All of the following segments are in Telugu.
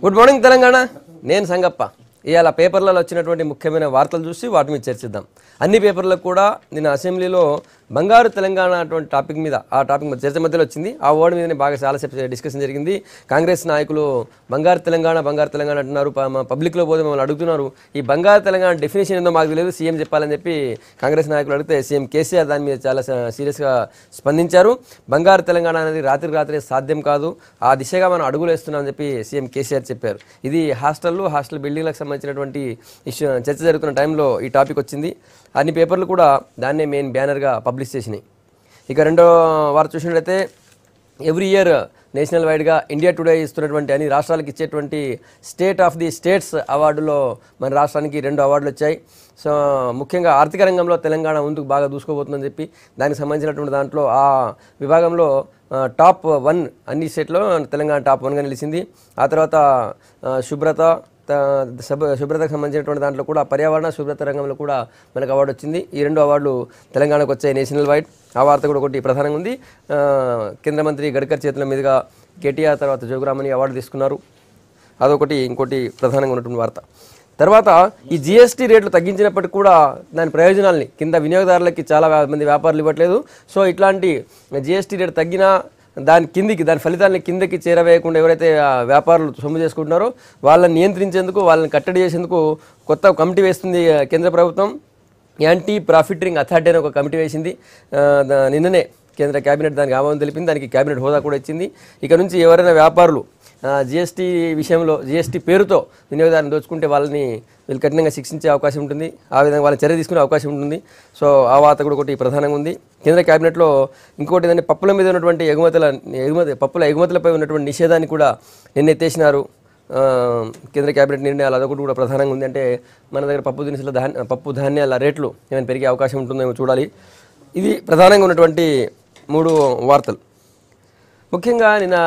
గుడ్ మార్నింగ్ తెలంగాణ నేను సంగప్ప ఇవాళ పేపర్లలో వచ్చినటువంటి ముఖ్యమైన వార్తలు చూసి వాటి మీద చర్చిద్దాం అన్ని పేపర్లకు కూడా నిన్న అసెంబ్లీలో బంగారు తెలంగాణ అటువంటి టాపిక్ మీద ఆ టాపిక్ మీద చర్చ మధ్యలో వచ్చింది ఆ వర్డ్ మీదనే బాగా చాలాసేపు డిస్కషన్ జరిగింది కాంగ్రెస్ నాయకులు బంగారు తెలంగాణ బంగారు తెలంగాణ అంటున్నారు ప- మా పబ్లిక్లో పోతే మమ్మల్ని అడుగుతున్నారు ఈ బంగారు తెలంగాణ డెఫినేషన్ ఏందో మాకు తెలియదు సీఎం చెప్పాలని చెప్పి కాంగ్రెస్ నాయకులు అడిగితే సీఎం కేసీఆర్ దాని మీద చాలా స- సీరియస్గా స్పందించారు బంగారు తెలంగాణ అనేది రాత్రికి రాత్రే సాధ్యం కాదు ఆ దిశగా మనం అడుగులు వేస్తున్నామని చెప్పి సీఎం కేసీఆర్ చెప్పారు ఇది హాస్టళ్ళు హాస్టల్ బిల్డింగ్లకు సంబంధించినటువంటి ఇష్యూ చర్చ జరుగుతున్న టైంలో ఈ టాపిక్ వచ్చింది అన్ని పేపర్లు కూడా దాన్నే మెయిన్ బ్యానర్గా పబ్లిష్ చేసినాయి ఇక రెండో వారు చూసినట్లయితే ఎవ్రీ ఇయర్ నేషనల్ వైడ్గా ఇండియా టుడే ఇస్తున్నటువంటి అన్ని రాష్ట్రాలకు ఇచ్చేటువంటి స్టేట్ ఆఫ్ ది స్టేట్స్ అవార్డులో మన రాష్ట్రానికి రెండు అవార్డులు వచ్చాయి సో ముఖ్యంగా ఆర్థిక రంగంలో తెలంగాణ ముందుకు బాగా దూసుకోబోతుందని చెప్పి దానికి సంబంధించినటువంటి దాంట్లో ఆ విభాగంలో ఆ, టాప్ వన్ అన్ని స్టేట్లో తెలంగాణ టాప్ వన్గా నిలిచింది ఆ తర్వాత ఆ, శుభ్రత త- శుభ- శుభ్రతకు సంబంధించినటువంటి దాంట్లో కూడా పర్యావరణ శుభ్రత రంగంలో కూడా మనకు అవార్డు వచ్చింది ఈ రెండు అవార్డులు తెలంగాణకు వచ్చాయి నేషనల్ వైడ్ ఆ వార్త కూడా ఒకటి ప్రధానంగా ఉంది ఆ, కేంద్ర మంత్రి గడ్కర్ చేతుల మీదుగా కేటీఆర్ తర్వాత జోగురామని అవార్డు తీసుకున్నారు అదొకటి ఇంకోటి ప్రధానంగా ఉన్నటువంటి వార్త తర్వాత ఈ జిఎస్టీ రేట్లు తగ్గించినప్పటికీ కూడా దాని ప్రయోజనాల్ని కింద వినియోగదారులకి చాలా వ్యా- మంది వ్యాపారులు ఇవ్వట్లేదు సో ఇట్లాంటి జిఎస్టీ రేటు తగ్గినా దాని కిందికి దాని ఫలితాన్ని కిందకి చేరవేయకుండా ఎవరైతే ఆ వ్యాపారులు సొమ్ము చేసుకుంటున్నారో వాళ్ళని నియంత్రించేందుకు వాళ్ళని కట్టడి చేసేందుకు కొత్త కమిటీ వేస్తుంది ఆ, కేంద్ర ప్రభుత్వం యాంటీ ప్రాఫిటరింగ్ అథారిటీ అనే ఒక కమిటీ వేసింది ఆ, దా- నిన్ననే కేంద్ర కేబినెట్ దానికి ఆమోదం తెలిపింది దానికి కేబినెట్ హోదా కూడా ఇచ్చింది ఇక నుంచి ఎవరైనా వ్యాపారులు జిఎస్టీ విషయంలో జిఎస్టీ పేరుతో వినియోగదారుని దోచుకుంటే వాళ్ళని వీళ్ళు కఠినంగా శిక్షించే అవకాశం ఉంటుంది ఆ విధంగా వాళ్ళ చర్య తీసుకునే అవకాశం ఉంటుంది సో ఆ వార్త కూడా ఒకటి ప్రధానంగా ఉంది కేంద్ర కేబినెట్లో ఇంకోటి ఏంటంటే పప్పుల మీద ఉన్నటువంటి ఎగుమతుల ఎగుమతి పప్పుల ఎగుమతులపై ఉన్నటువంటి నిషేధాన్ని కూడా నిన్న ఎత్తేసినారు ఆ, కేంద్ర కేబినెట్ నిర్ణయాలు అదొకటి కూడా ప్రధానంగా ఉంది అంటే మన దగ్గర పప్పు దినుసుల ధాన్య పప్పు ధాన్యాల రేట్లు ఏమైనా పెరిగే అవకాశం ఉంటుందేమో చూడాలి ఇది ప్రధానంగా ఉన్నటువంటి మూడు వార్తలు ముఖ్యంగా నిన్న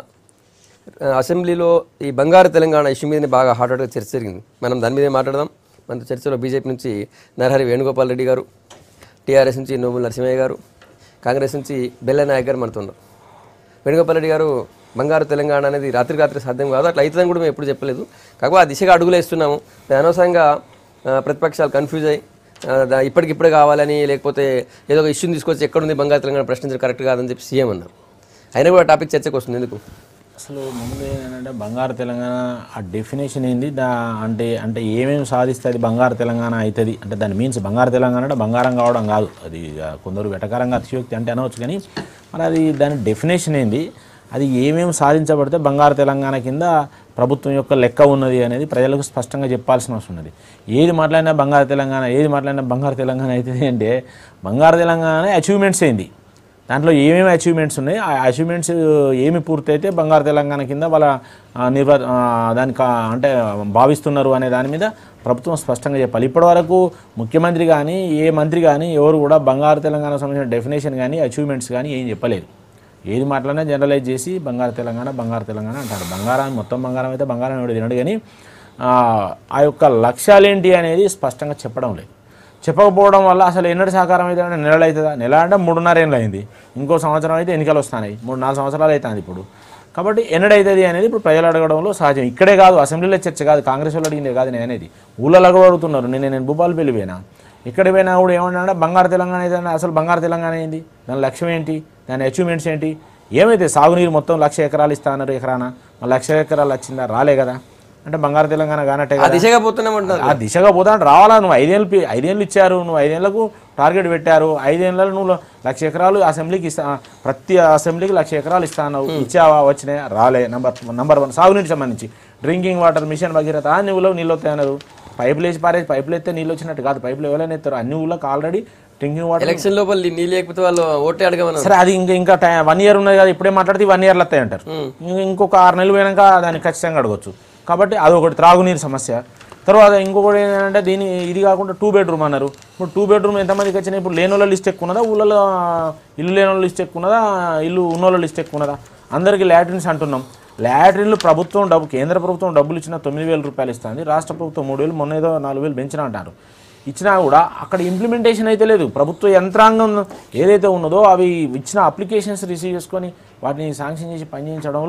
ఆ, అసెంబ్లీలో ఈ బంగారు తెలంగాణ ఇష్యూ మీదనే బాగా హాట్ హాట్గా చర్చ జరిగింది మనం దాని మీదే మాట్లాడదాం మన చర్చలో బీజేపీ నుంచి నరహరి వేణుగోపాల్ రెడ్డి గారు టీఆర్ఎస్ నుంచి నోముల నరసింహయ్య గారు కాంగ్రెస్ నుంచి బెల్ల నాయక్ గారు మనతో ఉన్నారు వేణుగోపాల్ రెడ్డి గారు బంగారు తెలంగాణ అనేది రాత్రి రాత్రి సాధ్యం కాదు అట్లా అవుతుందని కూడా మేము ఎప్పుడు చెప్పలేదు కాకపోతే ఆ దిశగా అడుగులు వేస్తున్నాము మేము అనవసరంగా ఆ, ప్రతిపక్షాలు కన్ఫ్యూజ్ అయ్యి ఆ, దా- ఇప్పటికిప్పుడే కావాలని లేకపోతే ఏదో ఒక ఇష్యూని తీసుకొచ్చి ఎక్కడుంది బంగారు తెలంగాణ ప్రశ్నించడం కరెక్ట్ కాదని చెప్పి సీఎం అన్నారు అయినా కూడా టాపిక్ చర్చకు వస్తుంది ఎందుకు అసలు ముందు ఏంటంటే బంగారు తెలంగాణ ఆ డెఫినేషన్ ఏంది దా అంటే అంటే ఏమేమి సాధిస్తే అది బంగారు తెలంగాణ అవుతుంది అంటే దాని మీన్స్ బంగారు తెలంగాణ అంటే బంగారం కావడం కాదు అది ఆ, కొందరు వెటకారంగా అతిశయోక్తి అంటే అనవచ్చు కానీ మరి అది దాని డెఫినేషన్ ఏంది అది ఏమేమి సాధించబడితే బంగారు తెలంగాణ కింద ప్రభుత్వం యొక్క లెక్క ఉన్నది అనేది ప్రజలకు స్పష్టంగా చెప్పాల్సిన అవసరం ఉన్నది ఏది మాట్లాడినా బంగారు తెలంగాణ ఏది మాట్లాడినా బంగారు తెలంగాణ అవుతుంది అంటే బంగారు తెలంగాణ అచీవ్మెంట్స్ ఏంది దాంట్లో ఏమేమి అచీవ్మెంట్స్ ఉన్నాయి ఆ అచీవ్మెంట్స్ ఏమి పూర్తయితే బంగారు తెలంగాణ కింద వాళ్ళ ఆ, నిర్వ ఆ, దానికి ఆ, అంటే భావిస్తున్నారు అనే దాని మీద ప్రభుత్వం స్పష్టంగా చెప్పాలి ఇప్పటివరకు ముఖ్యమంత్రి కానీ ఏ మంత్రి కానీ ఎవరు కూడా బంగారు తెలంగాణకు సంబంధించిన డెఫినేషన్ కానీ అచీవ్మెంట్స్ కానీ ఏం చెప్పలేదు ఏది మాట్లాడినా జనరలైజ్ చేసి బంగారు తెలంగాణ బంగారు తెలంగాణ అంటారు బంగారం మొత్తం బంగారం అయితే బంగారం ఎవడు తినడు కానీ ఆ, ఆ యొక్క లక్ష్యాలేంటి అనేది స్పష్టంగా చెప్పడం లేదు చెప్పకపోవడం వల్ల అసలు ఎన్నటి సహకారం అయితే అంటే నెలలు అవుతుందా నెల అంటే మూడున్నర ఏళ్ళు అయింది ఇంకో సంవత్సరం అయితే ఎన్నికలు వస్తున్నాయి మూడు నాలుగు సంవత్సరాలు అవుతుంది ఇప్పుడు కాబట్టి ఎన్నడైతుంది అనేది ఇప్పుడు ప్రజలు అడగడంలో సహజం ఇక్కడే కాదు అసెంబ్లీలో చర్చ కాదు కాంగ్రెస్ వాళ్ళు అడిగిందే కాదు నేను అనేది ఊళ్ళలో కూడా అడుగుతున్నారు నేను నేను భూపాలపల్లి పోయినా ఇక్కడ పోయినా కూడా ఏమన్నా బంగారు తెలంగాణ అయితే అసలు బంగారు తెలంగాణ ఏంది దాని లక్ష్యం ఏంటి దాని అచీవ్మెంట్స్ ఏంటి ఏమైతే సాగునీరు మొత్తం లక్ష ఎకరాలు ఇస్తా అన్నారు ఎకరానా మరి లక్ష ఎకరాలు వచ్చిందా రాలే కదా అంటే బంగారు తెలంగాణ కానట్టే ఆ కదా దిశగా పోతున్నామంటున్నారు ఆ దిశగా పోతాను రావాలా నువ్వు ఐదేళ్ళు పి- ఐదేళ్ళు ఇచ్చారు నువ్వు ఐదేళ్లకు టార్గెట్ పెట్టారు ఐదేళ్ళలో నువ్వు లక్ష ఎకరాలు అసెంబ్లీకి ఇస్తా ప్రతి అసెంబ్లీకి లక్ష ఎకరాలు ఇస్తాను ఇచ్చావా వచ్చినాయి రాలే నంబర్ నంబర్ వన్ సాగునీటికి సంబంధించి డ్రింకింగ్ వాటర్ మిషన్ భగీరథ అన్ని ఊళ్ళో నీళ్ళు వస్తాయన్నారు పైపులు వేసి పారేసి పైపులు ఎత్తే నీళ్ళు వచ్చినట్టు కాదు పైపులు ఎవరైనా ఎత్తారు అన్ని ఊళ్ళకి ఆల్రెడీ డ్రింకింగ్ వాటర్ ఎలక్షన్ లోపల నీ లేకపోతే వాళ్ళు ఓటే అడగమన్నారు సరే అది ఇంకా ఇంకా టైం వన్ ఇయర్ ఉన్నది కదా ఇప్పుడే మాట్లాడితే వన్ ఇయర్లు వస్తాయి అంటారు ఇంక- ఇంకొక ఆరు నెలలు పోయినాక దాన్ని ఖచ్చితంగా అడగొచ్చు కాబట్టి అది ఒకటి త్రాగునీరు సమస్య తర్వాత ఇంకొకటి ఏంటంటే దీని ఇది కాకుండా టూ బెడ్రూమ్ అన్నారు ఇప్పుడు టూ బెడ్రూమ్ ఎంతమందికి వచ్చినాయి ఇప్పుడు లేని వాళ్ళ లిస్ట్ ఎక్కువ ఉన్నదా ఊళ్ళలో ఇల్లు లేని వాళ్ళ లిస్ట్ ఎక్కువ ఉన్నదా ఇల్లు ఉన్నోళ్ళ లిస్ట్ ఎక్కువ ఉన్నదా అందరికీ లాట్రిన్స్ అంటున్నాం లాట్రిన్లు ప్రభుత్వం డబ్బు కేంద్ర ప్రభుత్వం డబ్బులు ఇచ్చిన తొమ్మిది వేల రూపాయలు ఇస్తుంది రాష్ట్ర ప్రభుత్వం మూడు వేలు మొన్న ఏదో నాలుగు వేలు పెంచిన అంటారు ఇచ్చినా కూడా అక్కడ ఇంప్లిమెంటేషన్ అయితే లేదు ప్రభుత్వ యంత్రాంగం ఏదైతే ఉన్నదో అవి ఇచ్చిన అప్లికేషన్స్ రిసీవ్ చేసుకొని వాటిని శాంక్షన్ చేసి పనిచేయించడంలో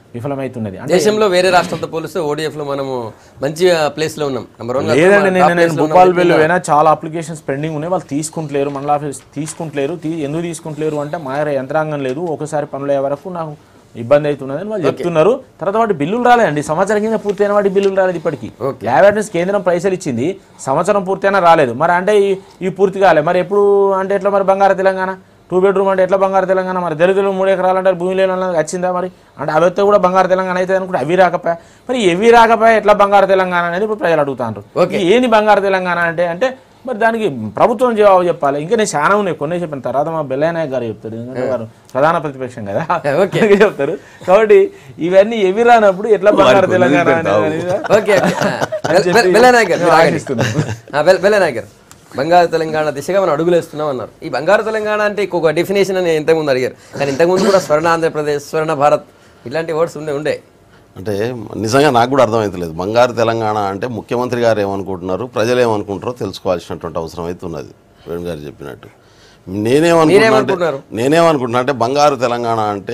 విఫలమవుతున్నది అంటే దేశంలో వేరే రాష్ట్రాలతో పోలిస్తే ఓడిఎఫ్ లో మనము మంచి ప్లేస్ లో ఉన్నాం నెంబర్ వన్ లేదండి నేను నేను భూపాల్ బిల్లు పోయినా చాలా అప్లికేషన్స్ పెండింగ్ ఉన్నాయి వాళ్ళు తీసుకుంటలేరు మండల ఆఫీస్ తీసుకుంటలేరు తీ- ఎందుకు తీసుకుంటలేరు అంటే మా దగ్గర యంత్రాంగం లేదు ఒకసారి పనులు అయ్యే వరకు నాకు ఇబ్బంది అవుతున్నది అని వాళ్ళు చెప్తున్నారు తర్వాత వాటి బిల్లులు రాలేదండి సంవత్సరం కింద పూర్తయిన వాటి బిల్లులు రాలేదు ఇప్పటికి ల్యాబ్ అటెండెన్స్ కేంద్రం పైసలు ఇచ్చింది సంవత్సరం పూర్తయినా రాలేదు మరి అంటే ఈ ఈ పూర్తి కాలే మరి ఎప్పుడు అంటే ఎట్లా మరి బంగారు తెలంగాణ టూ బెడ్రూమ్ అంటే ఎట్లా బంగారు తెలంగాణ మరి దళితులు మూడు ఎకరాలు అంటే భూమి లేని వాళ్ళకి వచ్చిందా మరి అంటే అవి వస్తే కూడా బంగారు తెలంగాణ అవుతుంది అనుకుంటే అవి రాకపోయా మరి ఎవి రాకపోయా ఎట్లా బంగారు తెలంగాణ అనేది ఇప్పుడు ప్రజలు అడుగుతాండ్రు ఈ ఏంది బంగారు తెలంగాణ అంటే అంటే మరి దానికి ప్రభుత్వం జవాబు చెప్పాలి ఇంకా నేను చాలా ఉన్నాయి కొన్ని చెప్పిన తర్వాత మా బెల్లయ్య గారు చెప్తారు ఎందుకంటే వారు ప్రధాన ప్రతిపక్షం కదా ఓకే. అందుకే చెప్తారు కాబట్టి ఇవన్నీ ఎవి రానప్పుడు ఎట్లా బంగారు తెలంగాణ అనేది ఓకే చెప్పి బెల్లనాయక్ గారు మీరు ఆగండి. ఆశిస్తున్నాను. ఆ, బెల్- బెల్లనాయక్ గారు బంగారు తెలంగాణ దిశగా మనం అడుగులు వేస్తున్నాం అన్నారు ఈ బంగారు తెలంగాణ అంటే ఇంకొక డెఫినేషన్ అని ఇంతకుముందు అడిగారు కానీ ఇంతకుముందు కూడా స్వర్ణ ఆంధ్రప్రదేశ్ స్వర్ణ భారత్ ఇలాంటి వర్డ్స్ ఉండే ఉండే అంటే నిజంగా నాకు కూడా అర్థమవుతలేదు బంగారు తెలంగాణ అంటే ముఖ్యమంత్రి గారు ఏమనుకుంటున్నారు ప్రజలు ఏమనుకుంటారో తెలుసుకోవాల్సినటువంటి అవసరం అయితే ఉన్నది వేణు గారు చెప్పినట్టు నేనేమనుకుంటున్నా అంటే మీరేమనుకుంటున్నారు? నేనేమనుకుంటున్నా అంటే బంగారు తెలంగాణ అంటే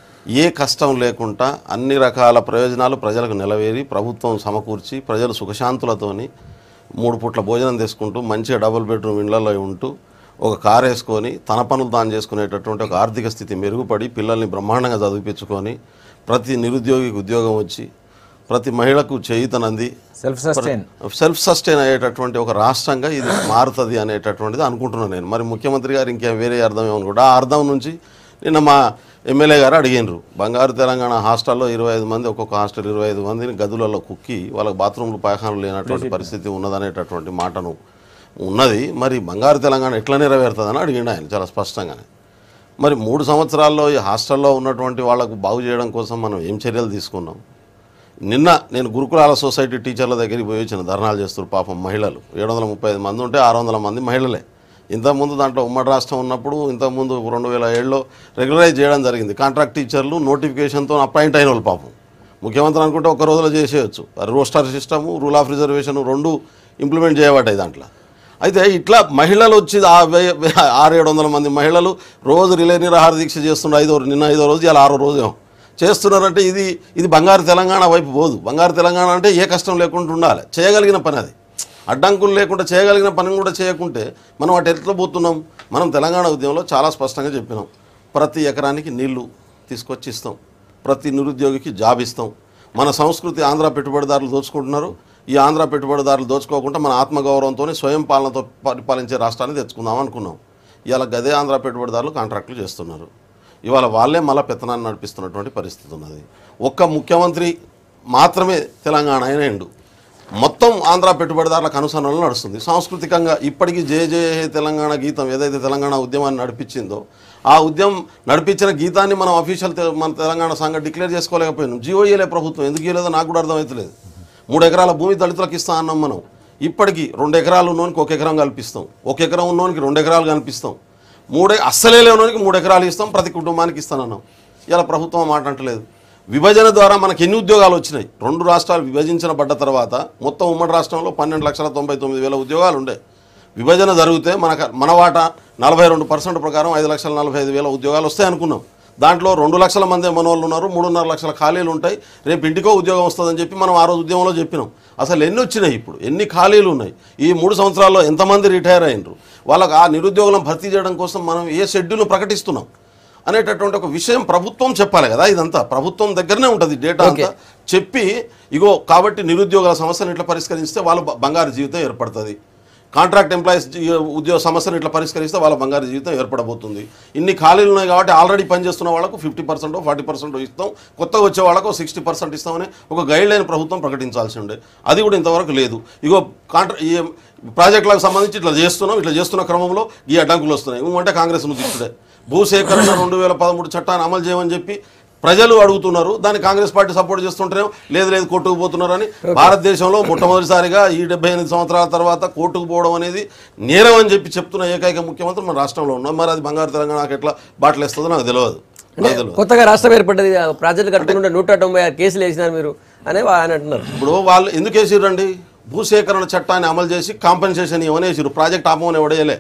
ఏ కష్టం లేకుండా అన్ని రకాల ప్రయోజనాలు ప్రజలకు నిలవేరి ప్రభుత్వం సమకూర్చి ప్రజలు సుఖశాంతులతోని మూడు పూట్ల భోజనం తీసుకుంటూ మంచిగా డబుల్ బెడ్రూమ్ ఇళ్లలో ఉంటూ ఒక కారు వేసుకొని తన పనులు తాను చేసుకునేటటువంటి ఒక ఆర్థిక స్థితి మెరుగుపడి పిల్లల్ని బ్రహ్మాండంగా చదివిపించుకొని ప్రతి నిరుద్యోగికి ఉద్యోగం వచ్చి ప్రతి మహిళకు చేయుతనంది సెల్ఫ్ సస్టైన్ సెల్ఫ్ సస్టైన్ అయ్యేటటువంటి ఒక రాష్ట్రంగా ఇది మారుతుంది అనేటటువంటిది అనుకుంటున్నాను నేను మరి ముఖ్యమంత్రి గారు ఇంకేం వేరే అర్థం ఏమనుకుంటా ఆ అర్థం నుంచి నిన్న మా ఎమ్మెల్యే గారు అడిగినారు బంగారు తెలంగాణ హాస్టల్లో ఇరవై ఐదు మంది ఒక్కొక్క హాస్టల్ ఇరవై ఐదు మందిని గదులలో కుక్కి వాళ్ళకి బాత్రూమ్లు పాయఖానలు లేనటువంటి పరిస్థితి ఉన్నదనేటటువంటి మాటను ఉన్నది మరి బంగారు తెలంగాణ ఎట్లా నెరవేరుతుందని అడిగిండు ఆయన చాలా స్పష్టంగానే మరి మూడు సంవత్సరాల్లో ఈ హాస్టల్లో ఉన్నటువంటి వాళ్ళకు బాగు చేయడం కోసం మనం ఏం చర్యలు తీసుకున్నాం నిన్న నేను గురుకులాల సొసైటీ టీచర్ల దగ్గరికి పోయి వచ్చిన ధర్నాలు చేస్తారు పాపం మహిళలు ఏడు వందల ముప్పై ఐదు మంది ఉంటే ఆరు వందల మంది మహిళలే ఇంతకుముందు దాంట్లో ఉమ్మడి రాష్ట్రం ఉన్నప్పుడు ఇంతకుముందు రెండు వేల ఏడులో రెగ్యులరైజ్ చేయడం జరిగింది కాంట్రాక్ట్ టీచర్లు నోటిఫికేషన్తో అపాయింట్ అయిన వాళ్ళు పాపం ముఖ్యమంత్రి అనుకుంటే ఒక రోజులో చేసేయచ్చు roster system rule of reservation రెండు ఇంప్లిమెంట్ చేయబడ్డాయి దాంట్లో అయితే ఇట్లా మహిళలు వచ్చి ఆ వెయ్యి- వెయ్యి- ఆరు ఏడు వందల మంది మహిళలు రోజు రిలే నిరాహార దీక్ష చేస్తున్నారు ఐదో నిన్న ఐదో రోజు ఇలా ఆరో రోజు ఏమో చేస్తున్నారంటే ఇది ఇది బంగారు తెలంగాణ వైపు పోదు బంగారు తెలంగాణ అంటే ఏ కష్టం లేకుండా ఉండాలి చేయగలిగిన పని అది అడ్డంకులు లేకుండా చేయగలిగిన పని కూడా చేయకుంటే మనం అటు ఎట్లా పోతున్నాం మనం తెలంగాణ ఉద్యమంలో చాలా స్పష్టంగా చెప్పినాం ప్రతి ఎకరానికి నీళ్లు తీసుకొచ్చి ఇస్తాం ప్రతి నిరుద్యోగికి జాబ్ ఇస్తాం మన సంస్కృతి ఆంధ్ర పెట్టుబడిదారులు దోచుకుంటున్నారు ఈ ఆంధ్ర పెట్టుబడిదారులు దోచుకోకుండా మన ఆత్మగౌరవంతో స్వయం పాలనతో పరిపాలించే రాష్ట్రాన్ని తెచ్చుకుందాం అనుకున్నాం ఇవాళ గదే ఆంధ్ర పెట్టుబడిదారులు కాంట్రాక్టులు చేస్తున్నారు ఇవాళ వాళ్ళే మళ్ళా పెత్తనాన్ని నడిపిస్తున్నటువంటి పరిస్థితి ఉన్నది ఒక్క ముఖ్యమంత్రి మాత్రమే తెలంగాణ అయినండు మొత్తం ఆంధ్ర పెట్టుబడిదారులకు అనుసరణలో నడుస్తుంది సాంస్కృతికంగా ఇప్పటికీ జయ జయ హే తెలంగాణ గీతం ఏదైతే తెలంగాణ ఉద్యమాన్ని నడిపించిందో ఆ ఉద్యమం నడిపించిన గీతాన్ని మనం అఫీషియల్ తె- మన తెలంగాణ సంఘం డిక్లేర్ చేసుకోలేకపోయినాం జియో ఇయలే ప్రభుత్వం ఎందుకు ఇయలేదో నాకు కూడా అర్థమవుతలేదు మూడు ఎకరాల భూమి దళితులకు ఇస్తా అన్నాం మనం ఇప్పటికీ రెండు ఎకరాలు ఉన్నోనికి ఒక ఎకరం కల్పిస్తాం ఒక ఎకరం ఉన్నోనికి రెండు ఎకరాలు కల్పిస్తాం మూడే అస్సలే లేనోనికి మూడు ఎకరాలు ఇస్తాం ప్రతి కుటుంబానికి ఇస్తానన్నాం ఇలా ప్రభుత్వం మాట అంటలేదు విభజన ద్వారా మనకి ఎన్ని ఉద్యోగాలు వచ్చినాయి రెండు రాష్ట్రాలు విభజించబడ్డ తర్వాత మొత్తం ఉమ్మడి రాష్ట్రంలో పన్నెండు లక్షల తొంభై తొమ్మిది వేల ఉద్యోగాలు ఉండే విభజన జరిగితే మనకు మన వాటా నలభై రెండు పర్సెంట్ ప్రకారం ఐదు లక్షల నలభై ఐదు వేల ఉద్యోగాలు వస్తాయి అనుకున్నాం దాంట్లో రెండు లక్షల మంది మనోళ్ళు ఉన్నారు మూడున్నర లక్షల ఖాళీలు ఉంటాయి రేపు ఇంటికో ఉద్యోగం వస్తుందని చెప్పి మనం ఆ రోజు ఉద్యమంలో చెప్పినాం అసలు ఎన్ని వచ్చినాయి ఇప్పుడు ఎన్ని ఖాళీలు ఉన్నాయి ఈ మూడు సంవత్సరాల్లో ఎంతమంది రిటైర్ అయినరు వాళ్ళకి ఆ నిరుద్యోగులను భర్తీ చేయడం కోసం మనం ఏ షెడ్యూల్ను ప్రకటిస్తున్నాం అనేటటువంటి ఒక విషయం ప్రభుత్వం చెప్పాలి కదా ఇదంతా ప్రభుత్వం దగ్గరనే ఉంటుంది డేటా అంతా చెప్పి ఇగో కాబట్టి నిరుద్యోగుల సమస్యను ఇట్లా పరిష్కరిస్తే వాళ్ళ బ- బంగారు జీవితం ఏర్పడుతుంది కాంట్రాక్ట్ ఎంప్లాయీస్ ఉద్యోగ సమస్యను ఇట్లా పరిష్కరిస్తే వాళ్ళ బంగారు జీవితం ఏర్పడబోతుంది ఇన్ని ఖాళీలు ఉన్నాయి కాబట్టి ఆల్రెడీ పనిచేస్తున్న వాళ్ళకు ఫిఫ్టీ పర్సెంట్ ఫార్టీ పర్సెంట్ ఇస్తాం కొత్తగా వచ్చే వాళ్ళకు సిక్స్టీ పర్సెంట్ ఇస్తామని ఒక గైడ్ లైన్ ప్రభుత్వం ప్రకటించాల్సి ఉండే అది కూడా ఇంతవరకు లేదు ఇగో కాంట్రా ఈ ప్రాజెక్టులకు సంబంధించి ఇట్లా చేస్తున్నాం ఇట్లా చేస్తున్న క్రమంలో ఈ అడ్డంకులు వస్తున్నాయి ఏమంటే కాంగ్రెస్ దిక్కుడే భూసేకరణ రెండు వేల పదమూడు చట్టాన్ని అమలు చేయమని చెప్పి ప్రజలు అడుగుతున్నారు దాన్ని కాంగ్రెస్ పార్టీ సపోర్ట్ చేస్తుంటేనే లేదు లేదు కోర్టుకు పోతున్నారని భారతదేశంలో మొట్టమొదటిసారిగా ఈ డెబ్బై ఎనిమిది సంవత్సరాల తర్వాత కోర్టుకు పోవడం అనేది నేరం అని చెప్పి చెప్తున్న ఏకైక ముఖ్యమంత్రి మన రాష్ట్రంలో ఉన్నాం మరి అది బంగారు తెలంగాణకు ఎట్లా బాటలు వేస్తుందో నాకు తెలియదు నాకు తెలియదు కొత్తగా రాష్ట్రం ఏర్పడ్డది ఆ ప్రాజెక్టులు కట్టుకుంటే నూట తొంభై ఆరు కేసులు వేసినారు మీరు అని ఆయన అంటున్నారు ఇప్పుడు వాళ్ళు ఎందుకు వేసిర్రండి భూసేకరణ చట్టాన్ని అమలు చేసి కాంపెన్సేషన్ ఇవ్వని వేసిరు ప్రాజెక్ట్ ఆపమని ఎవడేయలే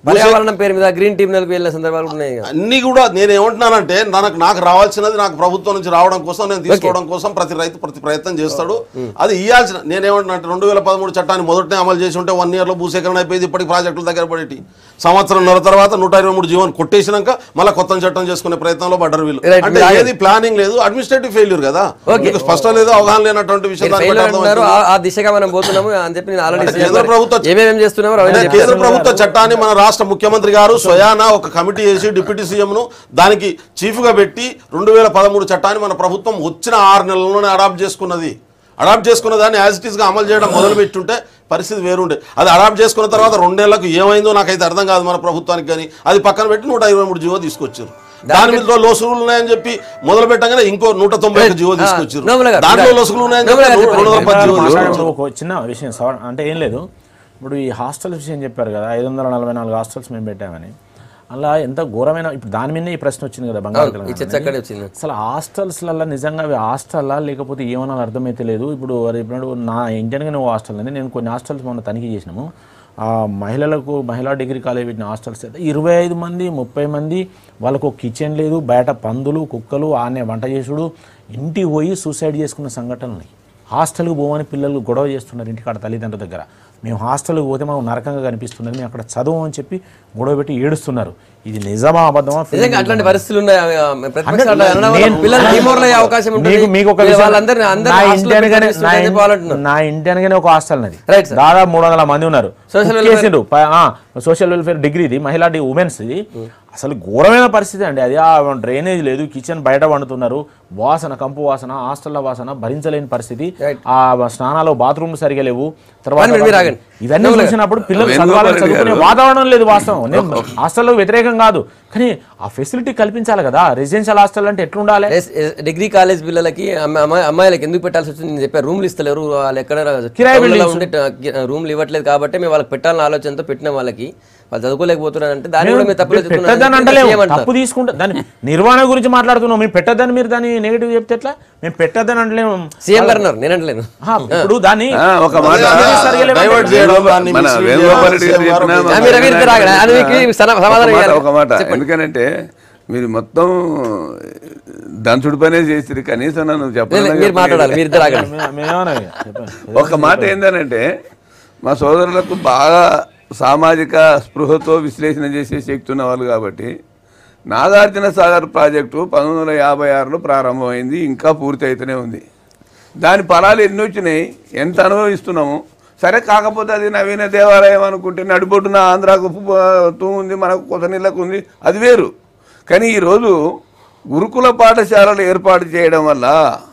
పర్యావరణం పేరు మీద గ్రీన్ టీమ్ వెళ్ళిన సందర్భాలు కూడా ఉన్నాయి అన్ని కూడా నేను ఏమంటున్నానంటే నాకు నాకు రావాల్సినది నాకు ప్రభుత్వం నుంచి రావడం కోసం నేను తీసుకోవడం కోసం ప్రతి రైతు ప్రతి ప్రయత్నం చేస్తాడు అది ఇవ్వాల్సిన నేనేమంటున్నా అంటే రెండు వేల పదమూడు చట్టాన్ని మొదటనే అమలు చేసి ఉంటే వన్ ఇయర్లో భూసేకరణ అయిపోయింది ఇప్పటికి ప్రాజెక్టులు దగ్గర పడేటి సంవత్సరంన్నర తర్వాత నూట ఇరవై మూడు జీవన్ కొట్టేసినాక మళ్ళీ కొత్త చట్టం చేసుకునే ప్రయత్నంలో పడ్డారు వీళ్ళు Right, అంటే మీరు ఏది ప్లానింగ్ లేదు అడ్మినిస్ట్రేటివ్ ఫెయిల్యూర్ కదా మీకు స్పష్టం లేదు అవగాహన లేనటువంటి విషయం దాన్ని ఫెయిల్ బట్టి అంటున్నారు అర్థమవుతుంది. ఆ- ఆ దిశగా మనం పోతున్నాము అని చెప్పి నేను ఆల్రెడీ కేంద్ర ప్రభుత్వం ఏమేమి చేస్తున్నామో అవన్నీ అంటే చెప్పారు. కేంద్ర ప్రభుత్వ చట్టాన్ని మన రాష్ట్ర ముఖ్యమంత్రి గారు స్వయానా ఒక కమిటీ వేసి డిప్యూటీ సీఎంను దానికి చీఫ్గా పెట్టి రెండు వేల పదమూడు చట్టాన్ని మన ప్రభుత్వం వచ్చిన ఆరు నెలల్లోనే అడాప్ట్ చేసుకున్నది అడాప్ట్ చేసుకున్న దాన్ని యాజ్ ఇట్ ఈస్గా అమలు చేయడం మొదలు పెట్టుంటే పరిస్థితి వేరుండే అది అడాప్ట్ చేసుకున్న తర్వాత రెండేళ్లకు ఏమైందో నాకైతే అర్థం కాదు మన ప్రభుత్వానికి కానీ అది పక్కన పెట్టి నూట ఇరవై మూడు జీవో తీసుకొచ్చారు దాని మీద లోసులు ఉన్నాయని చెప్పి మొదలు పెట్టగానే ఇంకో నూట తొంభై ఒక్క జీవో తీసుకొచ్చారు నోముల గారు, దాంట్లో లోసులు ఉన్నాయని చెప్పి నోముల గారు రెండు వందల పది జీవో తీసుకొచ్చారు మాట్లాడడం ఒక చిన్న విషయం సవ- అంటే ఏం లేదు ఇప్పుడు ఈ హాస్టల్స్ విషయం చెప్పారు కదా ఐదు వందల నలభై నాలుగు హాస్టల్స్ మేము పెట్టామని అలా ఎంత ఘోరమైన ఇప్పుడు దాని మీదనే ఈ ప్రశ్న వచ్చింది కదా బంగారు ఈ తెలంగాణ చర్చ అక్కడే వచ్చింది అసలు హాస్టల్స్లలో నిజంగా అవి హాస్టల్లా లేకపోతే ఏమన్నా అర్థమైతే లేదు ఇప్పుడు అది ఇప్పుడు నా ఇండియన్గా నువ్వు హాస్టల్ అని నేను కొన్ని హాస్టల్స్ మొన్న తనిఖీ చేసినాము ఆ మహిళలకు మహిళా డిగ్రీ కాలేజ్ పెట్టిన హాస్టల్స్ అయితే ఇరవై ఐదు మంది ముప్పై మంది వాళ్ళకు ఒక కిచెన్ లేదు బయట పందులు కుక్కలు ఆనే వంట చేసుడు ఇంటికి పోయి సూసైడ్ చేసుకున్న సంఘటనలు ఉన్నాయి హాస్టల్కి పోమని పిల్లలు గొడవ చేస్తున్నారు ఇంటికాడ తల్లిదండ్రుల దగ్గర మేము హాస్టల్కి పోతే మాకు నరకంగా కనిపిస్తున్నది మేము అక్కడ చదువు అని చెప్పి గొడవ పెట్టి ఏడుస్తున్నారు ఇది నిజమా అబద్ధమా నిజంగా అట్లాంటి పరిస్థితులు ఉన్నాయి అవి, ఆ, ప్రతిపక్షాలు అంటే అట్లా అనడం వల్ల నేను- పిల్లలు డిమోరల్ అయ్యే అవకాశం ఉంటుంది మీకు మీకు ఒక మీరు విషయం- వాళ్ళందరినీ అందరినీ నా హాస్టల్లో ఇంటి అనగానే- పెట్టి నా తీసుకుంటే ఇన్- చెప్పాలంటున్నారు. నా ఇంటి అనగానే ఒక హాస్టల్ నది Right, sir. దాదాపు మూడు వందల మంది ఉన్నారు Social కుక్ చేసిండ్రు ప- ఆ, సోషల్ వెల్ఫేర్ డిగ్రీ ఇది మహిళా డి ఉమెన్స్ ఇది అసలు ఘోరమైన పరిస్థితి అండి అది ఆ డ్రైనేజ్ లేదు కిచెన్ బయట వండుతున్నారు వాసన కంపు వాసన హాస్టల్ల వాసన భరించలేని పరిస్థితి Right. ఆ స్నానాలు బాత్రూమ్లు సరిగా లేవు తర్వాత మీరు- మీరు ఆగండి. ఇవన్నీ నవ్వులే. చూసినప్పుడు పిల్లలు వేణుగోపాల్ చదవాలని రెడ్డి చదువుకునే గారు. వాతావరణం లేదు వాస్తవం నేను హాస్టల్లో వ్యతిరేకం కాదు కానీ ఆ ఫెసిలిటీ కల్పించాలి కదా రెసిడెన్షియల్ హాస్టల్ అంటే ఎట్లుండాలి ఎస్, ఎస్, డిగ్రీ కాలేజ్ పిల్లలకి అమ్మ- అమ్మాయి అమ్మాయిలకి ఎందుకు పెట్టాల్సి వచ్చింది నేను చెప్పాను రూమ్లు ఇస్తలేరు వాళ్ళు ఎక్కడ కిరాయి టౌన్లలో buildings. ఉండి ట- రూమ్లు ఇవ్వట్లేదు కాబట్టి మేము వాళ్ళకి పెట్టాలని ఆలోచనతో పెట్టిన వాళ్ళకి వాళ్ళు చదువుకోలేకపోతున్నారు అంటే దాన్ని కూడా మేము తప్పులో పెట్టద్దని అంటలేము తప్పు తీసుకుంటా దాని నిర్వహణ గురించి మాట్లాడుతున్నాం మేము పెట్టద్దని మీరు దాన్ని నెగిటివ్ చెప్తే ఎట్లా మేము పెట్టద్దని అంటలేము సీఎం గారు అన్నారు నేను అంటలేను ఆహా, ఇప్పుడు దాన్ని ఆ, ఒక మాట డైవర్ట్ చేయడం దాన్ని మన mislead వేణుగోపాల్ రెడ్డి గారు చేయడం, చెప్పిన సీఎం ఆ, మీరు- మీరు ఇద్దరు ఆగండి. అది మీకు సమ- సమాధానం ఒక మాట, ఇవ్వాలి. ఒక మాట ఎందుకనంటే మీరు మొత్తం దంచుడు పనే చేసిరు కనీసం నన్ను లేదు, చెప్పాలి మీరు మాట్లాడాలి మీరు ఇద్దరు ఆగండి మే- మేమేమన్నా ఇక, చెప్పండి. ఒక మాట ఏంటంటే మా సోదరులకు బాగా సామాజిక స్పృహతో విశ్లేషణ చేసే శక్తి ఉన్న వాళ్ళు కాబట్టి నాగార్జున సాగర్ ప్రాజెక్టు పంతొమ్మిది వందల యాభై ఆరులో ప్రారంభమైంది ఇంకా పూర్తి అయితేనే ఉంది దాని ఫలాలు ఎన్ని వచ్చినాయి ఎంత అనుభవిస్తున్నాము సరే కాకపోతే అది నవీన దేవాలయం అనుకుంటే నడిబొడ్డున ఆంధ్రాకు తూ ఉంది మనకు కొత్త నీళ్ళకు ఉంది అది వేరు కానీ ఈరోజు గురుకుల పాఠశాలలు ఏర్పాటు చేయడం వల్ల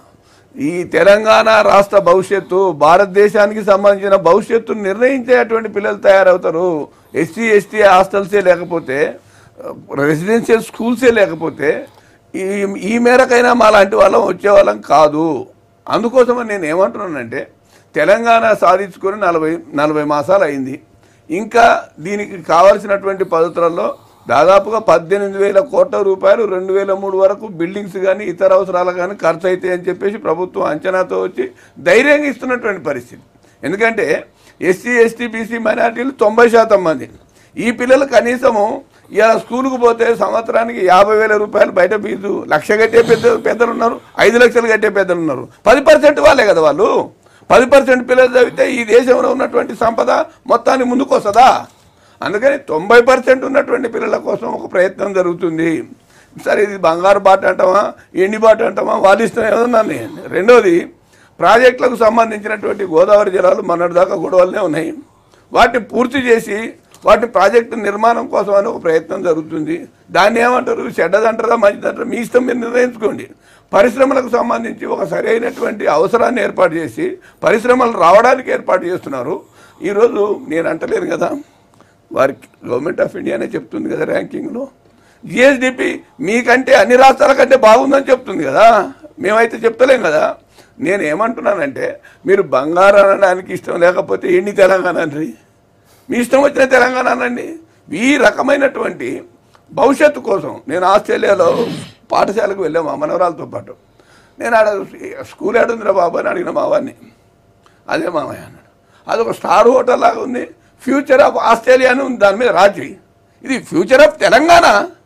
ఈ తెలంగాణ రాష్ట్ర భవిష్యత్తు భారతదేశానికి సంబంధించిన భవిష్యత్తును నిర్ణయించేటువంటి పిల్లలు తయారవుతారు ఎస్సీ ఎస్టీ హాస్టల్సే లేకపోతే రెసిడెన్షియల్ స్కూల్సే లేకపోతే ఈ ఈ మేరకైనా మా లాంటి వాళ్ళం వచ్చేవాళ్ళం కాదు అందుకోసమని నేను ఏమంటున్నానంటే తెలంగాణ సాధించుకొని నలభై నలభై మాసాలు అయింది ఇంకా దీనికి కావాల్సినటువంటి పద్ధతులలో దాదాపుగా పద్దెనిమిది వేల కోట్ల రూపాయలు రెండు వేల మూడు వరకు బిల్డింగ్స్ కానీ ఇతర అవసరాలు కానీ ఖర్చు అవుతాయి అని చెప్పేసి ప్రభుత్వం అంచనాతో వచ్చి ధైర్యంగా ఇస్తున్నటువంటి పరిస్థితి ఎందుకంటే ఎస్సీ ఎస్టీ బీసీ మైనార్టీలు తొంభై శాతం మంది ఈ పిల్లలు కనీసము ఇలా స్కూల్కి పోతే సంవత్సరానికి యాభై వేల రూపాయలు బయట ఫీజు లక్ష కట్టే పెద్ద పెద్దలు ఉన్నారు ఐదు లక్షలు కట్టే పెద్దలు ఉన్నారు పది పర్సెంట్ వాళ్ళే కదా వాళ్ళు పది పర్సెంట్ పిల్లలు చదివితే ఈ దేశంలో ఉన్నటువంటి సంపద మొత్తాన్ని ముందుకు వస్తుందా అందుకని తొంభై పర్సెంట్ ఉన్నటువంటి పిల్లల కోసం ఒక ప్రయత్నం జరుగుతుంది సరే ఇది బంగారు బాట అంటామా ఎండి బాట అంటామా వాళ్ళు ఇష్టం ఏమన్నా నేను రెండోది ప్రాజెక్టులకు సంబంధించినటువంటి గోదావరి జలాలు మొన్నటిదాకా గొడవలనే ఉన్నాయి వాటిని పూర్తి చేసి వాటి ప్రాజెక్టు నిర్మాణం కోసం అని ఒక ప్రయత్నం జరుగుతుంది దాన్ని ఏమంటారు చెడ్డదంటారా మంచిదంటారా మీ ఇష్టం మీరు నిర్ణయించుకోండి పరిశ్రమలకు సంబంధించి ఒక సరైనటువంటి అవసరాన్ని ఏర్పాటు చేసి పరిశ్రమలు రావడానికి ఏర్పాటు చేస్తున్నారు ఈరోజు నేను అంటలేను కదా వారికి గవర్నమెంట్ ఆఫ్ ఇండియానే చెప్తుంది కదా ర్యాంకింగ్లో జిఎస్డిపి మీకంటే అన్ని రాష్ట్రాల కంటే బాగుందని చెప్తుంది కదా మేమైతే చెప్తలేం కదా నేను ఏమంటున్నానంటే మీరు బంగారు అనడానికి ఇష్టం లేకపోతే ఎన్ని తెలంగాణ అండి మీ ఇష్టం వచ్చిన తెలంగాణ అనండి ఈ రకమైనటువంటి భవిష్యత్తు కోసం నేను ఆస్ట్రేలియాలో పాఠశాలకు వెళ్ళాము మా మనవరాలతో పాటు నేను ఆడ స్కూల్ ఏడుందిరా బాబు అని అడిగిన మా వాడిని అదే మామయ్య అన్నాడు అది ఒక స్టార్ హోటల్ లాగా ఉంది ఫ్యూచర్ ఆఫ్ ఆస్ట్రేలియా అని ఉంది దాని మీద రాజీ ఇది ఫ్యూచర్ ఆఫ్ తెలంగాణ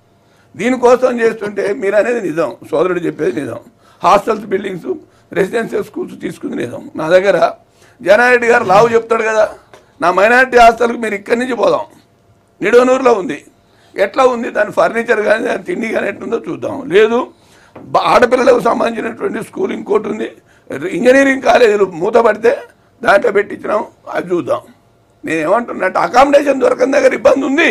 దీనికోసం చేస్తుంటే మీరు అనేది నిజం సోదరుడు చెప్పేది నిజం హాస్టల్స్ బిల్డింగ్స్ రెసిడెన్షియల్ స్కూల్స్ తీసుకుంది నిజం నా దగ్గర జనారెడ్డి గారు లావు చెప్తాడు కదా నా మైనారిటీ హాస్టల్కి మీరు ఇక్కడి నుంచి పోదాం నిడవనూరులో ఉంది ఎట్లా ఉంది దాని ఫర్నిచర్ కానీ దాని తిండి కానీ ఎట్లుందో చూద్దాం లేదు బ- ఆడపిల్లలకు సంబంధించినటువంటి స్కూల్ ఇంకోటి ఉంది ఇంజనీరింగ్ కాలేజీలు మూతపడితే దాంట్లో పెట్టించినాం అది చూద్దాం నేను ఏమంటున్నట్టు అకామిడేషన్ దొరకని దగ్గర ఇబ్బంది ఉంది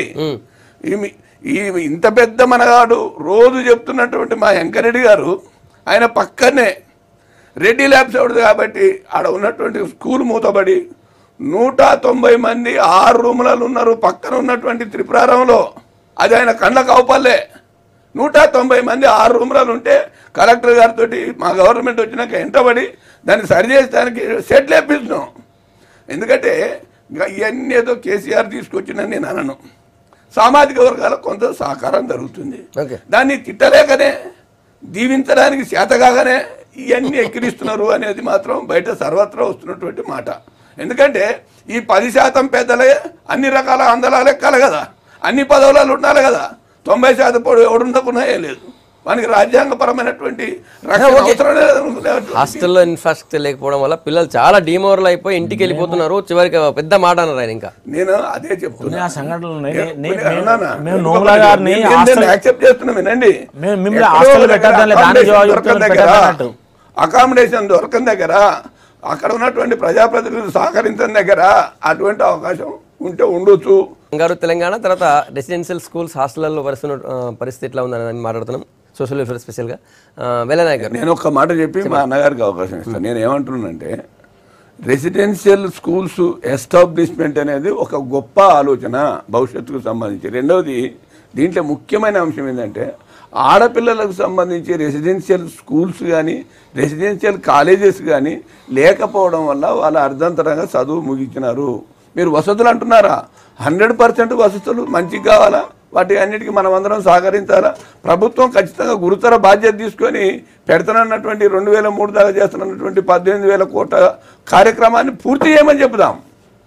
ఈమె ఈ ఇంత పెద్ద మనగాడు రోజు చెప్తున్నటువంటి మా వెంకరెడ్డి గారు ఆయన పక్కనే రెడ్డి ల్యాబ్స్ అవుతుంది కాబట్టి ఆడ ఉన్నటువంటి స్కూల్ మూతబడి నూట తొంభై మంది ఆరు రూములలో ఉన్నారు పక్కన ఉన్నటువంటి త్రిపురారంలో అది ఆయన కళ్ళకు అవపల్లే నూట తొంభై మంది ఆరు రూములలో ఉంటే కలెక్టర్ గారితో మా గవర్నమెంట్ వచ్చినాక ఎంటబడి దాన్ని సరిచేయడానికి సెట్లు వేపిస్తున్నాం ఎందుకంటే ఇంకా ఇవన్నీ ఏదో కేసీఆర్ తీసుకొచ్చిందని నేను అనను సామాజిక వర్గాలకు కొంత సహకారం జరుగుతుంది ఓకే దాన్ని తిట్టలేకనే దీవించడానికి చేతగానే ఇవన్నీ ఎక్కిరిస్తున్నారు అనేది మాత్రం బయట సర్వత్రా వస్తున్నటువంటి మాట ఎందుకంటే ఈ పది శాతం పెద్దలే అన్ని రకాల అందల లెక్కలు కదా అన్ని పదవులలో ఉండాలి కదా తొంభై శాతం పొడి ఎవడుండకున్నా ఏం లేదు మనకి రాజ్యాంగపరమైనటువంటి రక్షణ ఓకే. అవసరం లేదు హాస్టల్లో ఇన్ఫ్రాస్ట్రక్చర్ లేకపోవడం వల్ల పిల్లలు చాలా డిమోరల్ అయిపోయి ఇంటికి వెళ్ళిపోతున్నారు చివరికి పెద్ద మాట అన్నారు ఆయన ఇంకా నేను అదే చెప్తున్నా కొన్ని ఆ సంఘటనలు ఉన్నాయి. నే- నే- కొన్ని మేము- అన్నానా? మేము ఎందుకు నోముల ఒకటి గారిని నేను- నేను హాస్టల్- యాక్సెప్ట్ చేస్తున్నా వినండి మేము- మిమ్మల్ని ఎక్కడో హాస్టల్ దగ్గర పెట్టొద్దని దానికి అకామిడేషన్ జవాబు దొరకని చెప్తున్నారు, దగ్గర పెట్టద్దన్నట్టు. అకామిడేషన్ దొరకని దగ్గర అక్కడ ఉన్నటువంటి ప్రజాప్రతినిధులు సహకరించని దగ్గర అటువంటి అవకాశం ఉంటే ఉండొచ్చు బంగారు తెలంగాణ తర్వాత రెసిడెన్షియల్ స్కూల్స్ హాస్టల్లో పరిస్థితి ఆ, పరిస్థితి ఎట్లా ఉందని మాట్లాడుతున్నాం సోషల్ వెల్ఫేర్ స్పెషల్గా వెల్లనాయక్ గారు నేను ఒక్క మాట చెప్పి మా అన్నగారికి అవకాశం ఇస్తాను నేను ఏమంటున్నానంటే రెసిడెన్షియల్ స్కూల్స్ ఎస్టాబ్లిష్మెంట్ అనేది ఒక గొప్ప ఆలోచన భవిష్యత్తుకు సంబంధించి రెండవది దీంట్లో ముఖ్యమైన అంశం ఏంటంటే ఆడపిల్లలకు సంబంధించి రెసిడెన్షియల్ స్కూల్స్ కానీ రెసిడెన్షియల్ కాలేజెస్ కానీ లేకపోవడం వల్ల వాళ్ళ అర్ధంతరంగా చదువు ముగించినారు మీరు వసతులు అంటున్నారా హండ్రెడ్ పర్సెంట్ వసతులు మంచిగా కావాలా వాటి అన్నిటికీ మనం అందరం సహకరించాలా ప్రభుత్వం ఖచ్చితంగా గురుతర బాధ్యత తీసుకొని పెడుతున్నటువంటి రెండు వేల మూడు దాకా చేస్తున్నటువంటి పద్దెనిమిది వేల కోట్ల కార్యక్రమాన్ని పూర్తి చేయమని చెబుదాం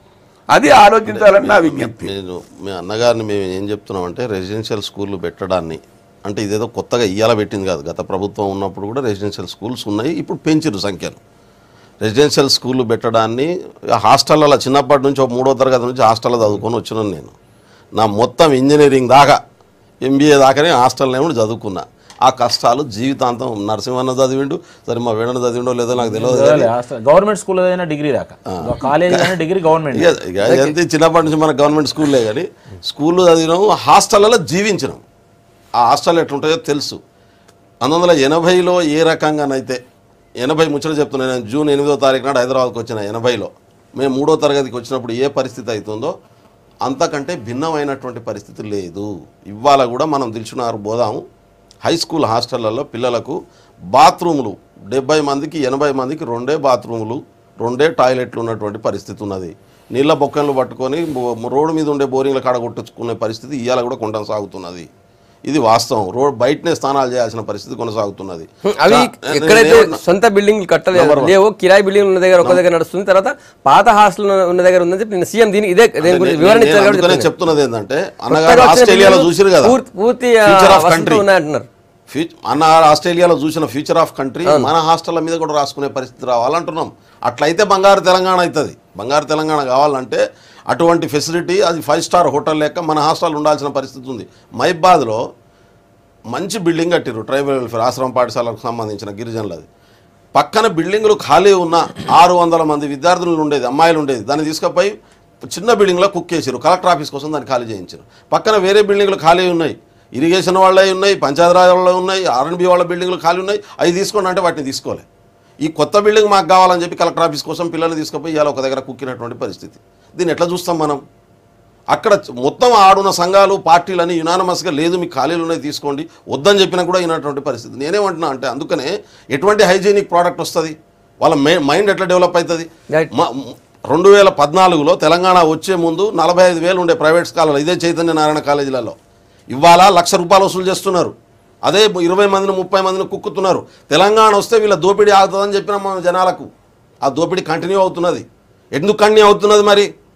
అది ఆలోచించాలని నా విజ్ఞప్తి నేను మీ అన్నగారిని మేము ఏం చెప్తున్నాం అంటే రెసిడెన్షియల్ స్కూళ్ళు పెట్టడాన్ని అంటే ఇదేదో కొత్తగా ఇయ్యాల పెట్టింది కాదు గత ప్రభుత్వం ఉన్నప్పుడు కూడా రెసిడెన్షియల్ స్కూల్స్ ఉన్నాయి ఇప్పుడు పెంచిరు సంఖ్యను రెసిడెన్షియల్ స్కూళ్ళు పెట్టడాన్ని హాస్టల్లో చిన్నప్పటి నుంచి ఒక మూడో తరగతి నుంచి హాస్టల్లో చదువుకొని వచ్చినాను నేను నా మొత్తం ఇంజనీరింగ్ దాకా ఎంబీఏ దాకానే హాస్టల్లోనే ఉండి చదువుకున్నా ఆ కష్టాలు జీవితాంతం నరసింహన్న చదివిండు సరే మా వేడన చదివిండో లేదో నాకు తెలియదు కానీ హాస్టల్- గవర్నమెంట్ స్కూల్ ఏదైనా డిగ్రీ దాకా కాలేజ్ అయినా డిగ్రీ గవర్నమెంట్ ఇక ఇక ఎంత చిన్నప్పటి నుంచి మన గవర్నమెంట్ స్కూల్లే కానీ స్కూల్లో చదివినాము హాస్టళ్ళలో జీవించినాం ఆ హాస్టల్ ఎట్లుంటాయో తెలుసు పంతొమ్మిది వందల ఎనభైలో ఏ రకంగానైతే ఎనభై ముచ్చట చెప్తున్నాను నేను జూన్ ఎనిమిదో తారీఖు నాడు హైదరాబాద్కి వచ్చిన ఎనభైలో మేము మూడో తరగతికి వచ్చినప్పుడు ఏ పరిస్థితి అవుతుందో అంతకంటే భిన్నమైనటువంటి పరిస్థితి లేదు ఇవాళ కూడా మనం దిల్చున్నారు పోదాము హై స్కూల్ హాస్టళ్లలో పిల్లలకు బాత్రూములు డెబ్బై మందికి ఎనభై మందికి రెండే బాత్రూములు రెండే టాయిలెట్లు ఉన్నటువంటి పరిస్థితి ఉన్నది నీళ్ళ బొక్కలు పట్టుకొని బో- రోడ్డు మీద ఉండే బోరింగ్ల కాడ కొట్టుకునే పరిస్థితి ఇవాళ కూడా కొనసాగుతున్నది ఇది వాస్తవం రోడ్ బయటనే స్నానాలు చేయాల్సిన పరిస్థితి కొనసాగుతున్నది అవి చా- నేను ఎక్కడైతే ఏమన్నా- సొంత బిల్డింగ్లు కట్టలేదు లేవో కిరాయి బిల్డింగ్ ఉన్న దగ్గర ఒక దగ్గర నడుస్తుంది తర్వాత పాత హాస్టల్ ఉన్న దగ్గర ఉందని చెప్పి నేను సీఎం దీని ఇదే దేని గురించి నేను- వివరణ నేను ఇచ్చారు కాబట్టి అందుకనే చెప్తున్నాను. చెప్తున్నది ఏంటంటే కొత్తగా అన్నగారు వచ్చిన ఆస్ట్రేలియాలో బిల్డింగ్లు చూసిరు కదా పూర్తి- పూర్తి ఆ, ఫ్యూచర్ ఆఫ్ వసతులు కంట్రీ ఉన్నాయంటున్నారు ఫ్యూచర్ అన్న ఆస్ట్రేలియాలో చూసిన ఫ్యూచర్ ఆఫ్ కంట్రీ మన హాస్టల్ల మీద కూడా రాసుకునే పరిస్థితి రావాలంటున్నాం అట్లయితే బంగారు తెలంగాణ అవుతుంది బంగారు తెలంగాణ కావాలంటే అటువంటి ఫెసిలిటీ అది ఫైవ్ స్టార్ హోటల్ లెక్క మన హాస్టల్ ఉండాల్సిన పరిస్థితి ఉంది మైబాద్లో మంచి బిల్డింగ్ కట్టిరు ట్రైబల్ వెల్ఫేర్ ఆశ్రమ పాఠశాలకు సంబంధించిన గిరిజనులది పక్కన బిల్డింగులు ఖాళీ ఉన్న ఆరు వందల మంది విద్యార్థులు ఉండేది అమ్మాయిలు ఉండేది దాన్ని తీసుకుపోయి చిన్న బిల్డింగ్లో కుక్ చేసారు కలెక్టర్ ఆఫీస్ కోసం దాన్ని ఖాళీ చేయించారు పక్కన వేరే బిల్డింగ్లు ఖాళీ ఉన్నాయి ఇరిగేషన్ వాళ్ళే ఉన్నాయి పంచాయతీరాజ్ వాళ్ళే ఉన్నాయి ఆర్ఎన్బి వాళ్ళ బిల్డింగ్లు ఖాళీ ఉన్నాయి అవి తీసుకోండి అంటే వాటిని తీసుకోలే ఈ కొత్త బిల్డింగ్ మాకు కావాలని చెప్పి కలెక్టర్ ఆఫీస్ కోసం పిల్లల్ని తీసుకుపోయి ఇవాళ ఒక దగ్గర కుక్కినటువంటి పరిస్థితి దీన్ని ఎట్లా చూస్తాం మనం అక్కడ మొత్తం ఆడున్న సంఘాలు పార్టీలని యునానమస్గా లేదు మీకు ఖాళీలు ఉన్నాయి తీసుకోండి వద్దని చెప్పినా కూడా అయినటువంటి పరిస్థితి నేనేమంటున్నా అంటే అందుకనే ఎటువంటి హైజీనిక్ ప్రోడక్ట్ వస్తుంది వాళ్ళ మైండ్ ఎట్లా డెవలప్ అవుతుంది Right. మ- రెండు వేల పద్నాలుగులో తెలంగాణ వచ్చే ముందు నలభై ఐదు వేలు ఉండే ప్రైవేట్ స్కాలర్లు ఇదే చైతన్య నారాయణ కాలేజీలలో ఇవాళ లక్ష రూపాయలు వసూలు చేస్తున్నారు అదే ఇరవై మందిని ముప్పై మందిని కుక్కుతున్నారు తెలంగాణ వస్తే వీళ్ళ దోపిడీ ఆగుతుందని చెప్పిన మన జనాలకు ఆ దోపిడీ కంటిన్యూ అవుతున్నది ఎందుకు కంటిన్యూ అవుతున్నది మరి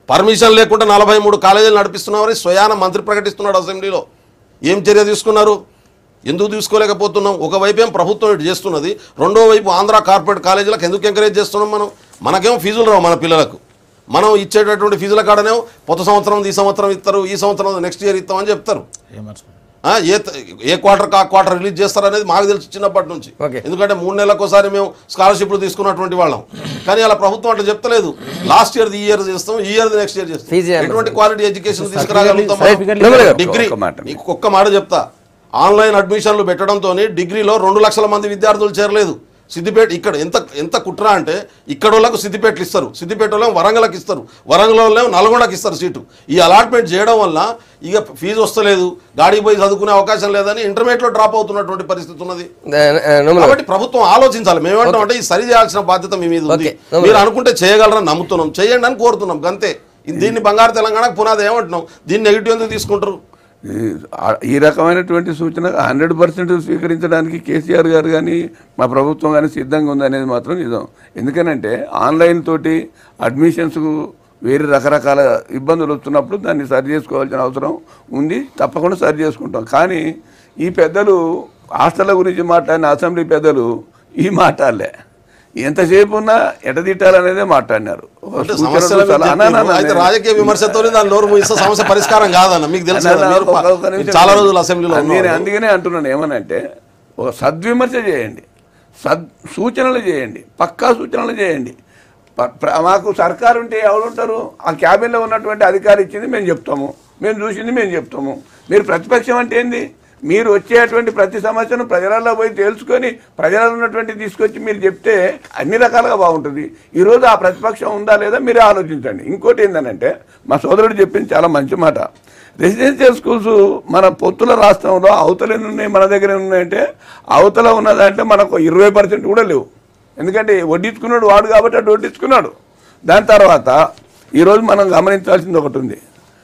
పర్మిషన్ లేకుండా నలభై మూడు కాలేజీలు నడిపిస్తున్నామని స్వయాన మంత్రి ప్రకటిస్తున్నాడు అసెంబ్లీలో ఏం చర్య తీసుకున్నారు ఎందుకు తీసుకోలేకపోతున్నాం ఒకవైపు ఏం ప్రభుత్వం ఇటు చేస్తున్నది రెండో వైపు ఆంధ్ర కార్పొరేట్ కాలేజీలకు ఎందుకు ఎంకరేజ్ చేస్తున్నాం మనం మనకేం ఫీజులు రావు మన పిల్లలకు మనం ఇచ్చేటటువంటి ఫీజుల కాడనేమో కొత్త సంవత్సరం ఈ సంవత్సరం ఇస్తారు ఈ సంవత్సరం నెక్స్ట్ ఇయర్ ఇస్తామని చెప్తారు ఏమర్చుకుంటారు ఆ, ఏ త- ఏ క్వార్టర్ కా క్వార్టర్ రిలీజ్ చేస్తారు అనేది మాకు తెలుసు చిన్నప్పటి నుంచి ఓకే. ఎందుకంటే మూడు నెలలకు ఒకసారి మేము స్కాలర్షిప్లు తీసుకున్నటువంటి వాళ్ళం కానీ అలా ప్రభుత్వం అట్లా చెప్తలేదు లాస్ట్ ఇయర్ ఈ ఇయర్ చేస్తాం ఈ ఇయర్ నెక్స్ట్ ఇయర్ చేస్తాం ఫీజు ఏమన్నా ఎటువంటి క్వాలిటీ ఎడ్యుకేషన్ తీసుకురాగలుగుతాం certificate లేదు. డిగ్రీ ఒక్క మాట. నీకు ఒక్క మాట చెప్తా ఆన్లైన్ అడ్మిషన్లు పెట్టడంతో డిగ్రీలో రెండు లక్షల మంది విద్యార్థులు చేరలేదు సిద్దిపేట ఇక్కడ ఎంత ఎంత కుట్ర అంటే ఇక్కడ వాళ్ళకు సిద్దిపేటలు ఇస్తారు సిద్దిపేట వాళ్ళేమో వరంగల్కి ఇస్తారు వరంగల్ వాళ్ళేమో నల్గొండకి ఇస్తారు సీటు ఈ అలాట్మెంట్ చేయడం వల్ల ఇక ఫీజు వస్తలేదు గాడికి పోయి చదువుకునే అవకాశం లేదని ఇంటర్మీడియట్లో డ్రాప్ అవుతున్నటువంటి పరిస్థితి ఉన్నది నోముల గారు కాబట్టి ప్రభుత్వం ఆలోచించాలి మేమేమంటాం అంటే ఈ సరి చేయాల్సిన బాధ్యత మీ మీద ఉంది ఓకే. మీరు అనుకుంటే చేయగలరని నమ్ముతున్నాం చేయండి అని కోరుతున్నాం గంతే దీన్ని బంగారు తెలంగాణకు పునాది ఏమంటున్నాం దీన్ని నెగిటివ్ ఎందుకు తీసుకుంటారు ఈ- ఆ- ఈ రకమైనటువంటి సూచన హండ్రెడ్ పర్సెంట్ స్వీకరించడానికి కేసీఆర్ గారు కానీ మా ప్రభుత్వం కానీ సిద్ధంగా ఉందనేది మాత్రం నిజం ఎందుకనంటే ఆన్లైన్ తోటి అడ్మిషన్స్కు వేరే రకరకాల ఇబ్బందులు వస్తున్నప్పుడు దాన్ని సరి చేసుకోవాల్సిన అవసరం ఉంది తప్పకుండా సరి చేసుకుంటాం కానీ ఈ పెద్దలు హాస్టళ్ళ గురించి మాట్లాడిన అసెంబ్లీ పెద్దలు ఈ మాట్లాడలే ఎంతసేపు ఉన్నా ఎటదిట్టాలనేదే మాట్లాడినారు ఒక అంటే సూచనలు సమస్యల మీద సలహా- అన్నా, అన్నా, చెప్పి, అయితే నేను- రాజకీయ విమర్శతో దాని నోరు మూయిస్తే సమస్య పరిష్కారం కాదన్న మీకు తెలుసు కదా, మీరు ఒక- ఒక నిమిషం. చాలా రోజులు అసెంబ్లీలో నేను ఉన్నారు. అందుకనే అంటున్నాను ఏమనంటే ఒక సద్విమర్శ చేయండి సద్ సూచనలు చేయండి పక్కా సూచనలు చేయండి ప- ప్ర- మాకు సర్కారు ఉంటే ఎవరు ఉంటారు ఆ క్యాబిన్లో ఉన్నటువంటి అధికారి ఇచ్చింది మేము చెప్తాము మేము చూసింది మేము చెప్తాము మీరు ప్రతిపక్షం అంటే ఏంది మీరు వచ్చేటువంటి ప్రతి సమస్యను ప్రజలలో పోయి తేల్చుకొని ప్రజలలో ఉన్నటువంటి తీసుకొచ్చి మీరు చెప్తే అన్ని రకాలుగా బాగుంటుంది ఈరోజు ఆ ప్రతిపక్షం ఉందా లేదా మీరే ఆలోచించండి ఇంకోటి ఏంటంటే మా సోదరుడు చెప్పింది చాలా మంచి మాట రెసిడెన్షియల్ స్కూల్స్ మన పొత్తుల రాష్ట్రంలో అవతల ఎన్ని ఉన్నాయి మన దగ్గర ఎన్ని ఉన్నాయంటే అవతల ఉన్నదంటే మనకు ఇరవై పర్సెంట్ కూడా లేవు ఎందుకంటే వడ్డించుకున్నాడు వాడు కాబట్టి అటు వడ్డించుకున్నాడు దాని తర్వాత ఈరోజు మనం గమనించాల్సింది ఒకటి ఉంది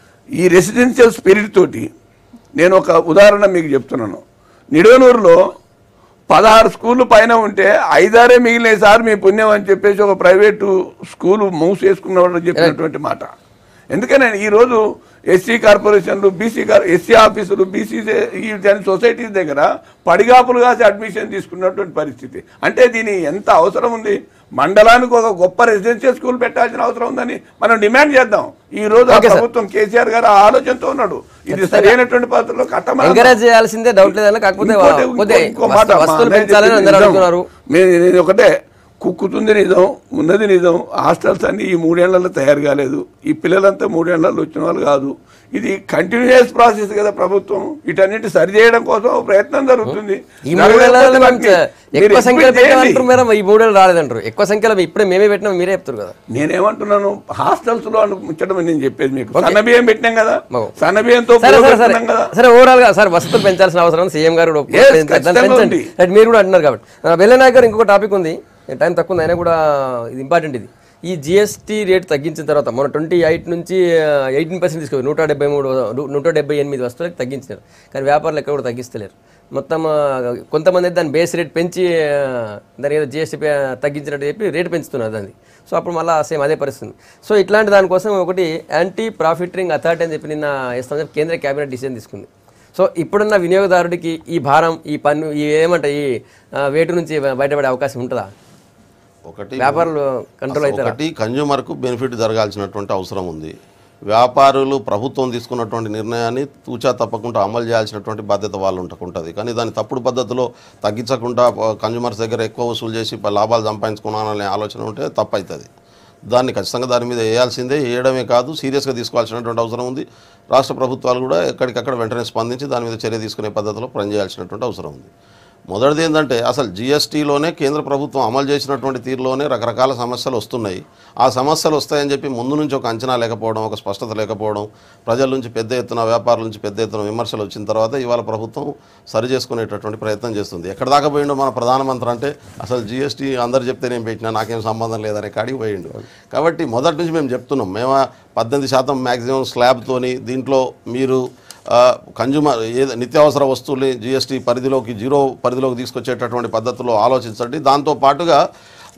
ఈ రెసిడెన్షియల్ స్పిరిట్ తోటి నేను ఒక ఉదాహరణ మీకు చెప్తున్నాను నిడవనూరులో పదహారు స్కూళ్ళు పైన ఉంటే ఐదారే మిగిలిన సార్ మీ పుణ్యం అని చెప్పేసి ఒక ప్రైవేటు స్కూలు మూసేసుకున్న వాళ్ళు చెప్పినటువంటి మాట ఎందుకని ఈరోజు ఎస్సీ కార్పొరేషన్లు బీసీ కార్ ఎస్సీ ఆఫీసులు బీసీ ఈ సొసైటీస్ దగ్గర పడిగాపులు కాసి అడ్మిషన్ తీసుకున్నటువంటి పరిస్థితి అంటే దీని ఎంత అవసరం ఉంది మండలానికి ఒక గొప్ప రెసిడెన్షియల్ స్కూల్ పెట్టాల్సిన అవసరం ఉందని మనం డిమాండ్ చేద్దాం ఈ రోజు ఆ ఓకే సార్. ప్రభుత్వం కేసీఆర్ గారు ఆ ఆలోచనతో ఉన్నాడు ఇది సరైనటువంటి పద్ధతిలో కట్టమని ఎంకరేజ్ చేయాల్సిందే డౌట్ లేదన్న కాకపోతే ఇంకోటి- పోతే ఇంకో- ఇంకో మాట వస్తు- మా వస్తువులు అన్నయ్య పెంచాలని చెప్పింది అందరూ నిజం. అనుకున్నారు మే- నేను ఒకటే కుక్కుతుంది నిజం ఉన్నది నిజం హాస్టల్స్ అన్ని ఈ మూడేళ్లలో తయారు కాలేదు ఈ పిల్లలంతా మూడేళ్లలో వచ్చిన వాళ్ళు కాదు ఇది కంటిన్యూస్ ప్రాసెస్ కదా ప్రభుత్వం వీటన్నిటి సరి చేయడం కోసం ఒక ప్రయత్నం జరుగుతుంది ఈ మూడేళ్లలో జరగకపోతే మనం వాటిని ఎక్కువ మీరు సంఖ్యలో explain చేయండి. పెట్టామంటారు మేడం ఈ మూడేళ్ళు రాలేదంటారు ఎక్కువ సంఖ్యలో ఇప్పుడే మేమే పెట్టినాం మీరే చెప్తారు కదా నేనేమంటున్నాను హాస్టల్స్ లో ముచ్చడం నేను చెప్పేది మీకు సన్నబియ్యం పెట్టినాం కదా బాగు. సన్నబియ్యంతో సరే సరే సరే పెడుతున్నాం కదా సరే ఓవరాల్ గా సార్ వసతులు పెంచాల్సిన అవసరం సీఎం గారు కూడా Yes, పెంచ- దాన్ని ఖచ్చితంగా పెంచండి ఉంది. రైట్, మీరు కూడా అంటున్నారు కాబట్టి వెల్లనాయక్ గారు ఇంకొక టాపిక్ ఉంది టైం తక్కువ ఉంది అయినా కూడా ఇది ఇంపార్టెంట్ ఇది ఈ జిఎస్టీ రేట్ తగ్గించిన తర్వాత మన ట్వంటీ ఎయిట్ నుంచి ఎయిటీన్ పర్సెంట్ తీసుకోవాలి నూట డెబ్బై మూడు నూట డెబ్బై ఎనిమిది వస్తువులకు తగ్గించినారు కానీ వ్యాపారులు ఎక్కడ కూడా తగ్గిస్తలేరు మొత్తం ఆ, కొంతమంది అయితే దాని బేస్ రేట్ పెంచి ఆ, దాని ఏదో జిఎస్టీ తగ్గించినట్టు చెప్పి రేట్ పెంచుతున్నారు దాన్ని సో అప్పుడు మళ్ళీ సేమ్ అదే పరిస్థితి సో ఇట్లాంటి దానికోసం ఒకటి యాంటీ ప్రాఫిటరింగ్ అథారిటీ అని చెప్పి నిన్న ఇస్తామని చెప్పి కేంద్ర కేబినెట్ డిసిజన్ తీసుకుంది సో ఇప్పుడున్న వినియోగదారుడికి ఈ భారం ఈ పన్ను ఈ ఏమంటాయి ఈ ఆ, వేటు నుంచి బయటపడే అవకాశం ఉంటుందా ఒకటి వ్యాపారులు కంట్రోల్ అవుతారా ఒకటి కన్జ్యూమర్కు బెనిఫిట్ జరగాల్సినటువంటి అవసరం ఉంది వ్యాపారులు ప్రభుత్వం తీసుకున్నటువంటి నిర్ణయాన్ని తూచా తప్పకుండా అమలు చేయాల్సినటువంటి బాధ్యత వాళ్ళు ఉంటుంది కానీ దాని తప్పుడు పద్ధతిలో తగ్గించకుండా కన్జ్యూమర్స్ దగ్గర ఎక్కువ వసూలు చేసి ప- లాభాలు సంపాదించుకున్నాననే ఆలోచన ఉంటే తప్పవుతుంది దాన్ని ఖచ్చితంగా దాని మీద వేయాల్సిందే వేయడమే కాదు సీరియస్గా తీసుకోవాల్సినటువంటి అవసరం ఉంది రాష్ట్ర ప్రభుత్వాలు కూడా ఎక్కడికక్కడ వెంటనే స్పందించి దాని మీద చర్య తీసుకునే పద్ధతిలో పనిచేయాల్సినటువంటి అవసరం ఉంది మొదటిది ఏంటంటే అసలు జిఎస్టీలోనే కేంద్ర ప్రభుత్వం అమలు చేసినటువంటి తీరులోనే రకరకాల సమస్యలు వస్తున్నాయి ఆ సమస్యలు వస్తాయని చెప్పి ముందు నుంచి ఒక అంచనా లేకపోవడం ఒక స్పష్టత లేకపోవడం ప్రజల నుంచి పెద్ద ఎత్తున వ్యాపారుల నుంచి పెద్ద ఎత్తున విమర్శలు వచ్చిన తర్వాత ఇవాళ ప్రభుత్వం సరి చేసుకునేటటువంటి ప్రయత్నం చేస్తుంది ఎక్కడ దాకా పోయిండో మన ప్రధానమంత్రి అంటే అసలు జిఎస్టీ అందరు చెప్తే నేను పెట్టినా నాకేం సంబంధం లేదనే కాడికి పోయిండు కాబట్టి మొదటి నుంచి మేము చెప్తున్నాం మేము పద్దెనిమిది శాతం మ్యాక్సిమం స్లాబ్తోని దీంట్లో మీరు కన్జ్యూమర్ ఏది నిత్యావసర వస్తువుల్ని జిఎస్టీ పరిధిలోకి జీరో పరిధిలోకి తీసుకొచ్చేటటువంటి పద్ధతిలో ఆలోచించండి దాంతో పాటుగా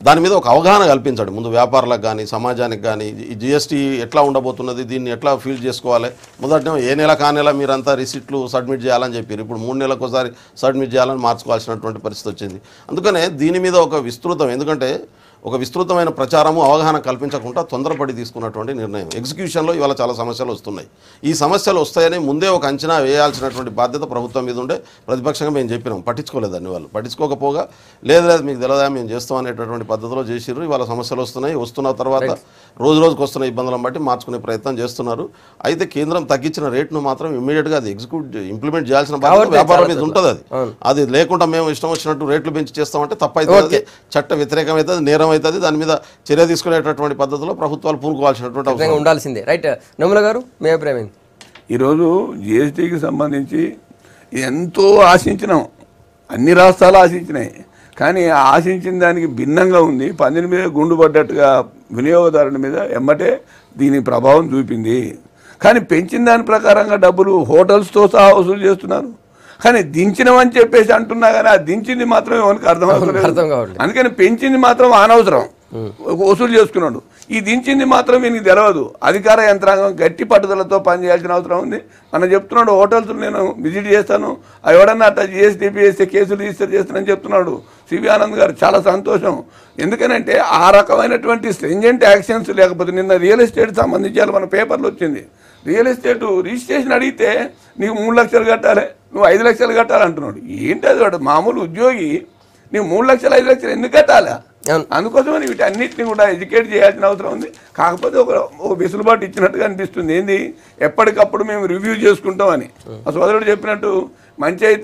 దాని మీద ఒక అవగాహన కల్పించండి ముందు వ్యాపారులకు కానీ సమాజానికి కానీ ఈ జిఎస్టీ ఎట్లా ఉండబోతున్నది దీన్ని ఎట్లా ఫీల్ చేసుకోవాలి మొదట ఏ నెల కా నెల మీరంతా రిసిప్ట్లు సబ్మిట్ చేయాలని చెప్పారు ఇప్పుడు మూడు నెలలకు ఒకసారి సబ్మిట్ చేయాలని మార్చుకోవాల్సినటువంటి పరిస్థితి వచ్చింది అందుకనే దీని మీద ఒక విస్తృతం ఎందుకంటే ఒక విస్తృతమైన ప్రచారము అవగాహన కల్పించకుండా తొందరపడి తీసుకున్నటువంటి నిర్ణయం ఎగ్జిక్యూషన్లో ఇవాళ చాలా సమస్యలు వస్తున్నాయి ఈ సమస్యలు వస్తాయని ముందే ఒక అంచనా వేయాల్సినటువంటి బాధ్యత ప్రభుత్వం మీద ఉండే ప్రతిపక్షంగా మేము చెప్పినాం పట్టించుకోలేదండి వాళ్ళు పట్టించుకోకపోగా లేదు లేదు మీకు తెలియదా మేము చేస్తాం అనేటటువంటి పద్ధతిలో చేసిర్రు ఇవాళ సమస్యలు వస్తున్నాయి వస్తున్న తర్వాత రోజు రోజుకు వస్తున్న ఇబ్బందులను బట్టి మార్చుకునే ప్రయత్నం చేస్తున్నారు అయితే కేంద్రం తగ్గించిన రేటును మాత్రం ఇమీడియట్గా అది ఎగ్జిక్యూట్ ఇంప్లిమెంట్ చేయాల్సిన బాధ్యత కాబట్టి వ్యాపారం చాలా మీద ఉంటుంది అది అది లేకుండా మేము ఇష్టం వచ్చినట్టు రేట్లు పెంచి చేస్తామంటే తప్పైతే అది చట్ట వ్యతిరేకం అవుతుంది నేరం అవుతుంది దాని మీద చర్య తీసుకునేటటువంటి పద్ధతిలో ప్రభుత్వాలు పూనుకోవాల్సినటువంటి అవసరం ఖచ్చితంగా ఉండాల్సిందే రైట్ నమ్ముల గారు మీ అభిప్రాయం ఏంటి ఈరోజు జిఎస్టీకి సంబంధించి ఎంతో ఆశించినాం అన్ని రాష్ట్రాలు ఆశించినాయి కానీ ఆ ఆశించిన దానికి భిన్నంగా ఉంది పందిని మీద గుండు పడ్డట్టుగా వినియోగదారుని మీద ఎమ్మటే దీని ప్రభావం చూపింది కానీ పెంచిన దాని ప్రకారంగా డబ్బులు హోటల్స్తో సహా వసూలు చేస్తున్నారు కానీ దించినమని చెప్పేసి అంటున్నా కానీ ఆ దించింది మాత్రం ఎవరికి అర్థం అర్థం అవుతలేదు కావట్లేదు. అందుకని పెంచింది మాత్రం అనవసరం వసూలు చేసుకున్నాడు ఈ దించింది మాత్రం ఈయనకి తెలియదు అధికార యంత్రాంగం గట్టి పట్టుదలతో పనిచేయాల్సిన అవసరం ఉంది మనం చెప్తున్నాడు హోటల్స్ నేను విజిట్ చేస్తాను ఆ ఎవడన్నా అట్లా జిఎస్టీపీ వేస్తే కేసులు రిజిస్టర్ చేస్తానని చెప్తున్నాడు సివి ఆనంద్ గారు చాలా సంతోషం ఎందుకనంటే ఆ రకమైనటువంటి స్ట్రింజెంట్ యాక్షన్స్ లేకపోతే నిన్న రియల్ ఎస్టేట్ సంబంధించి మన పేపర్లు వచ్చింది రియల్ ఎస్టేట్ రిజిస్ట్రేషన్ అడిగితే నీకు మూడు లక్షలు కట్టాలి నువ్వు ఐదు లక్షలు కట్టాలి అంటున్నాడు ఏంటి అది వాడు మామూలు ఉద్యోగి నీవు మూడు లక్షలు ఐదు లక్షలు ఎందుకు కట్టాలా అవును. అందుకోసమని వీటన్నిటిని కూడా ఎడ్యుకేట్ చేయాల్సిన అవసరం ఉంది కాకపోతే ఒక ఒక వెసులుబాటు ఇచ్చినట్టుగా అనిపిస్తుంది ఏంది ఎప్పటికప్పుడు మేము రివ్యూ చేసుకుంటామని ఆ సోదరుడు చెప్పినట్టు మంచి అయితే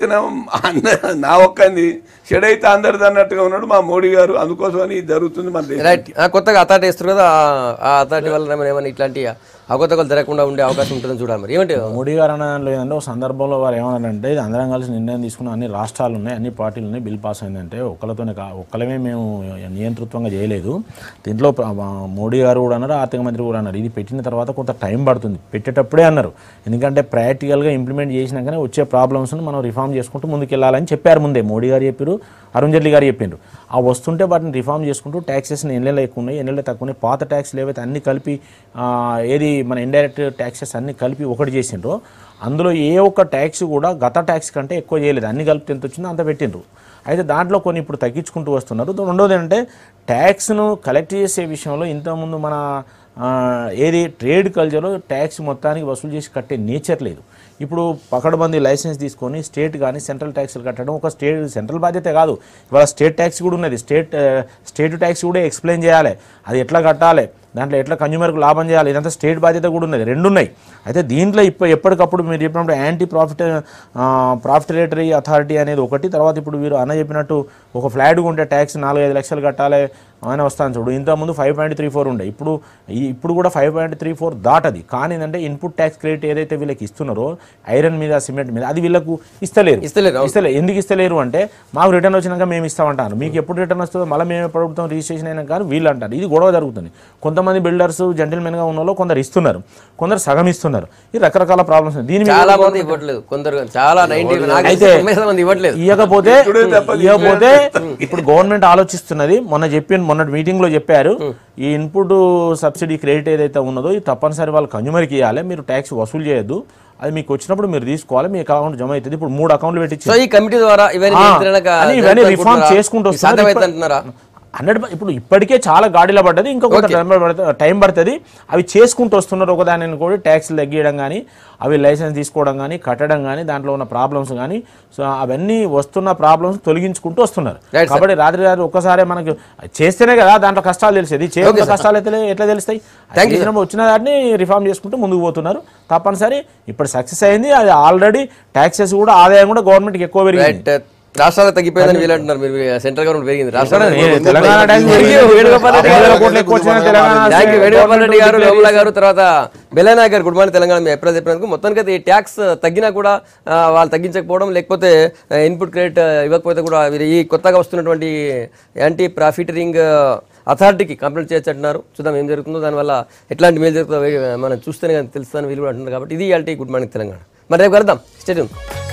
నా ఒక్కంది చెడు అయితే అందరిది అన్నట్టుగా ఉన్నాడు మా మోడీ గారు అందుకోసమని ఇది జరుగుతుంది మన దేశం రైట్ ఆ, కొత్తగా అథారిటీ వేస్తారు కదా ఆ- ఆ అథారిటీ వల్ల ఏమైనా ఏమైనా ఇట్లాంటి అవకతవకలు జరగకుండా ఉండే అవకాశం ఉంటుందని చూడాలి మరి ఏమంటే మోడీ గారు అనడంలో ఏంటంటే ఒక సందర్భంలో వారు ఏమన్నారంటే ఇది అందరం కలిసి నిర్ణయం తీసుకున్న అన్ని రాష్ట్రాలు ఉన్నాయి అన్ని పార్టీలు ఉన్నాయి బిల్ పాస్ అయిందంటే ఒక్కలతోనే కా ఒక్కలమే మేము నియంతృత్వంగా చేయలేదు దీంట్లో ప్ర- ఆ, మోడీ గారు కూడా అన్నారు ఆర్థిక మంత్రి కూడా అన్నారు ఇది పెట్టిన తర్వాత కొంత టైం పడుతుంది పెట్టేటప్పుడే అన్నారు ఎందుకంటే ప్రాక్టికల్గా ఇంప్లిమెంట్ చేసినాకనే వచ్చే ప్రాబ్లమ్స్ని మనం రిఫార్మ్ చేసుకుంటూ ముందుకెళ్ళాలని చెప్పారు ముందే మోడీ గారు చెప్పారు అరుణ్ జైట్లీ గారు చెప్పిండ్రు ఆ వస్తుంటే వాటిని రిఫార్మ్ చేసుకుంటూ ట్యాక్సెస్ని ఎన్నెల్లో ఎక్కువ ఉన్నాయి ఎన్నెల్లో తక్కువ ఉన్నాయి పాత ట్యాక్స్లు ఏవైతే అన్ని కలిపి ఆ, ఏది మన ఇండైరెక్ట్ ట్యాక్సెస్ అన్ని కలిపి ఒకటి చేసిండ్రో అందులో ఏ ఒక్క ట్యాక్స్ కూడా గత ట్యాక్స్ కంటే ఎక్కువ చేయలేదు అన్ని కలిపి ఎంత వచ్చిందో అంత పెట్టిండ్రు అయితే దాంట్లో కొన్ని ఇప్పుడు తగ్గించుకుంటూ వస్తున్నారు రెండోది ఏంటంటే ట్యాక్స్ను కలెక్ట్ చేసే విషయంలో ఇంతకుముందు మన ఆ, ఏది ట్రేడ్ కల్చర్లో ట్యాక్స్ మొత్తానికి వసూలు చేసి కట్టే నేచర్ లేదు ఇప్పుడు పకడ్బందీ లైసెన్స్ తీసుకొని స్టేట్ కానీ సెంట్రల్ ట్యాక్స్లు కట్టడం ఒక స్టేట్ సెంట్రల్ బాధ్యత కాదు ఇవాళ స్టేట్ ట్యాక్స్ కూడా ఉన్నది స్టేట్ ఆ, స్టేట్ ట్యాక్స్ కూడా ఎక్స్ప్లెయిన్ చేయాలి అది ఎట్లా కట్టాలి దాంట్లో ఎట్లా కన్జ్యూమర్కి లాభం చేయాలి ఇదంతా స్టేట్ బాధ్యత కూడా ఉన్నది రెండు ఉన్నాయి అయితే దీంట్లో ఇప్పుడు ఎప్పటికప్పుడు మీరు చెప్పినప్పుడు యాంటీ ప్రాఫిట్ ప్రాఫిటరేటరీ అథారిటీ అనేది ఒకటి తర్వాత ఇప్పుడు వీరు అన్న చెప్పినట్టు ఒక ఫ్లాట్ ఉంటే ట్యాక్స్ నాలుగు ఐదు లక్షలు కట్టాలి అని వస్తాను చూడు ఇంతకుముందు ఫైవ్ పాయింట్ త్రీ ఫోర్ ఉండే ఇప్పుడు ఈ- ఇప్పుడు కూడా ఫైవ్ పాయింట్ త్రీ ఫోర్ దాటది కానీ ఏంటంటే ఇన్పుట్ ట్యాక్స్ క్రెడిట్ ఏదైతే వీళ్ళకి ఇస్తున్నారో ఐరన్ మీద సిమెంట్ మీద అది వీళ్ళకు ఇస్తలేరు ఇస్తలేరు, అవును. ఇస్తలే ఎందుకు ఇస్తలేరు అంటే మాకు రిటర్న్ వచ్చినాక మేము ఇస్తామంటారు మీకు ఎప్పుడు రిటర్న్ వస్తుందో మళ్ళీ మేము ప్రభుత్వం రిజిస్ట్రేషన్ అయినా కానీ వీళ్ళు అంటారు ఇది గొడవ జరుగుతుంది కొంతమంది బిల్డర్స్ జెంటిల్మెన్గా ఉన్న వాళ్ళు కొందరు ఇస్తున్నారు కొందరు సగం ఇస్తున్నారు ఇది రకరకాల ప్రాబ్లమ్స్ దీని మీద చాలా మంది ఇవ్వట్లేదు కొందరు చాలా నైన్టీ అయితే మంది ఇవ్వట్లేదు ఇవ్వకపోతే ఇవ్వకపోతే ఇప్పుడు గవర్నమెంట్ ఆలోచిస్తున్నది మొన్న చెప్పిన మొన్నటి మీటింగ్ లో చెప్పారు ఈ ఇన్పుట్ సబ్సిడీ క్రెడిట్ ఏదైతే ఉన్నదో ఇది తప్పనిసరి వాళ్ళు కన్జ్యూమర్కి ఇవ్వాలి మీరు ట్యాక్స్ వసూలు చేయొద్దు అది మీకు వచ్చినప్పుడు మీరు తీసుకోవాలి మీ అకౌంట్ జమ అవుతుంది ఇప్పుడు మూడు అకౌంట్లు పెట్టి సో ఈ కమిటీ ద్వారా ఇవన్నీ ఆ, నియంత్రణకు అని ఇవన్నీ జరుగుతుంది రిఫార్మ్ అనుకుంటున్నారా? చేసుకుంటూ ఇది సాధ్యమైతే అంటున్నారా హండ్రెడ్ ఇప్పుడు ఇప్పటికే చాలా గాడిలో పడ్డది ఇంకా కొంత టైం పడుతుంది టైం పడుతుంది అవి చేసుకుంటూ వస్తున్నారు ఒకదానిని కూడా ట్యాక్స్లు తగ్గియడం కానీ అవి లైసెన్స్ తీసుకోవడం కానీ కట్టడం కానీ దాంట్లో ఉన్న ప్రాబ్లమ్స్ కానీ సో అవన్నీ వస్తున్న ప్రాబ్లమ్స్ తొలగించుకుంటూ వస్తున్నారు Right, sir. కాబట్టి రాత్రి రాత్రి ఒక్కసారి మనకి చేస్తేనే కదా దాంట్లో కష్టాలు తెలిసేది చేయకుండా కష్టాలు అయితే ఎట్లా తెలుస్తాయి Thank you, sir. చేసినప్పుడు వచ్చిన దాన్ని రిఫార్మ్ చేసుకుంటూ ముందుకు పోతున్నారు తప్పనిసరి ఇప్పుడు సక్సెస్ అయింది అది ఆల్రెడీ ట్యాక్సెస్ కూడా ఆదాయం కూడా గవర్నమెంట్కి ఎక్కువ పెరిగింది రైట్ రాష్ట్రాలకు తగ్గిపోయిందని వీళ్ళు అంటున్నారు మీరు సెంట్రల్ గవర్నమెంట్ పెరిగింది రాష్ట్రాలు ఏ, Telangana tax Thank you, Venugopal Reddy ఐదు వేల గారు. కోట్లు ఎక్కువ వచ్చిన తెలంగాణ థ్యాంక్ యూ వేణుగోపాల్ రెడ్డి గారు గవర్నమెంట్ లోమల గారు తర్వాత బెల్లనాయక్ గారు గుడ్ మార్నింగ్ తెలంగాణ మీ ఎప్పుడు చెప్పినందుకు మొత్తానికి అయితే ఈ ట్యాక్స్ తగ్గినా కూడా ఆ, వాళ్ళు తగ్గించకపోవడం లేకపోతే ఇన్పుట్ క్రెడిట్ ఇవ్వకపోతే కూడా వీరు ఈ కొత్తగా వస్తున్నటువంటి యాంటీ ప్రాఫిటరింగ్ అథారిటీకి కంప్లైంట్ చేయొచ్చు అంటున్నారు చూద్దాం ఏం జరుగుతుందో దానివల్ల ఎట్లాంటి మేలు జరుగుతుందో వే- మనం చూస్తేనే కానీ తెలుస్తుందని వీళ్ళు కూడా అంటున్నారు కాబట్టి ఇది ఇవాళ గుడ్ మార్నింగ్ తెలంగాణ మరి రేపు కలుద్దాం స్టేడియం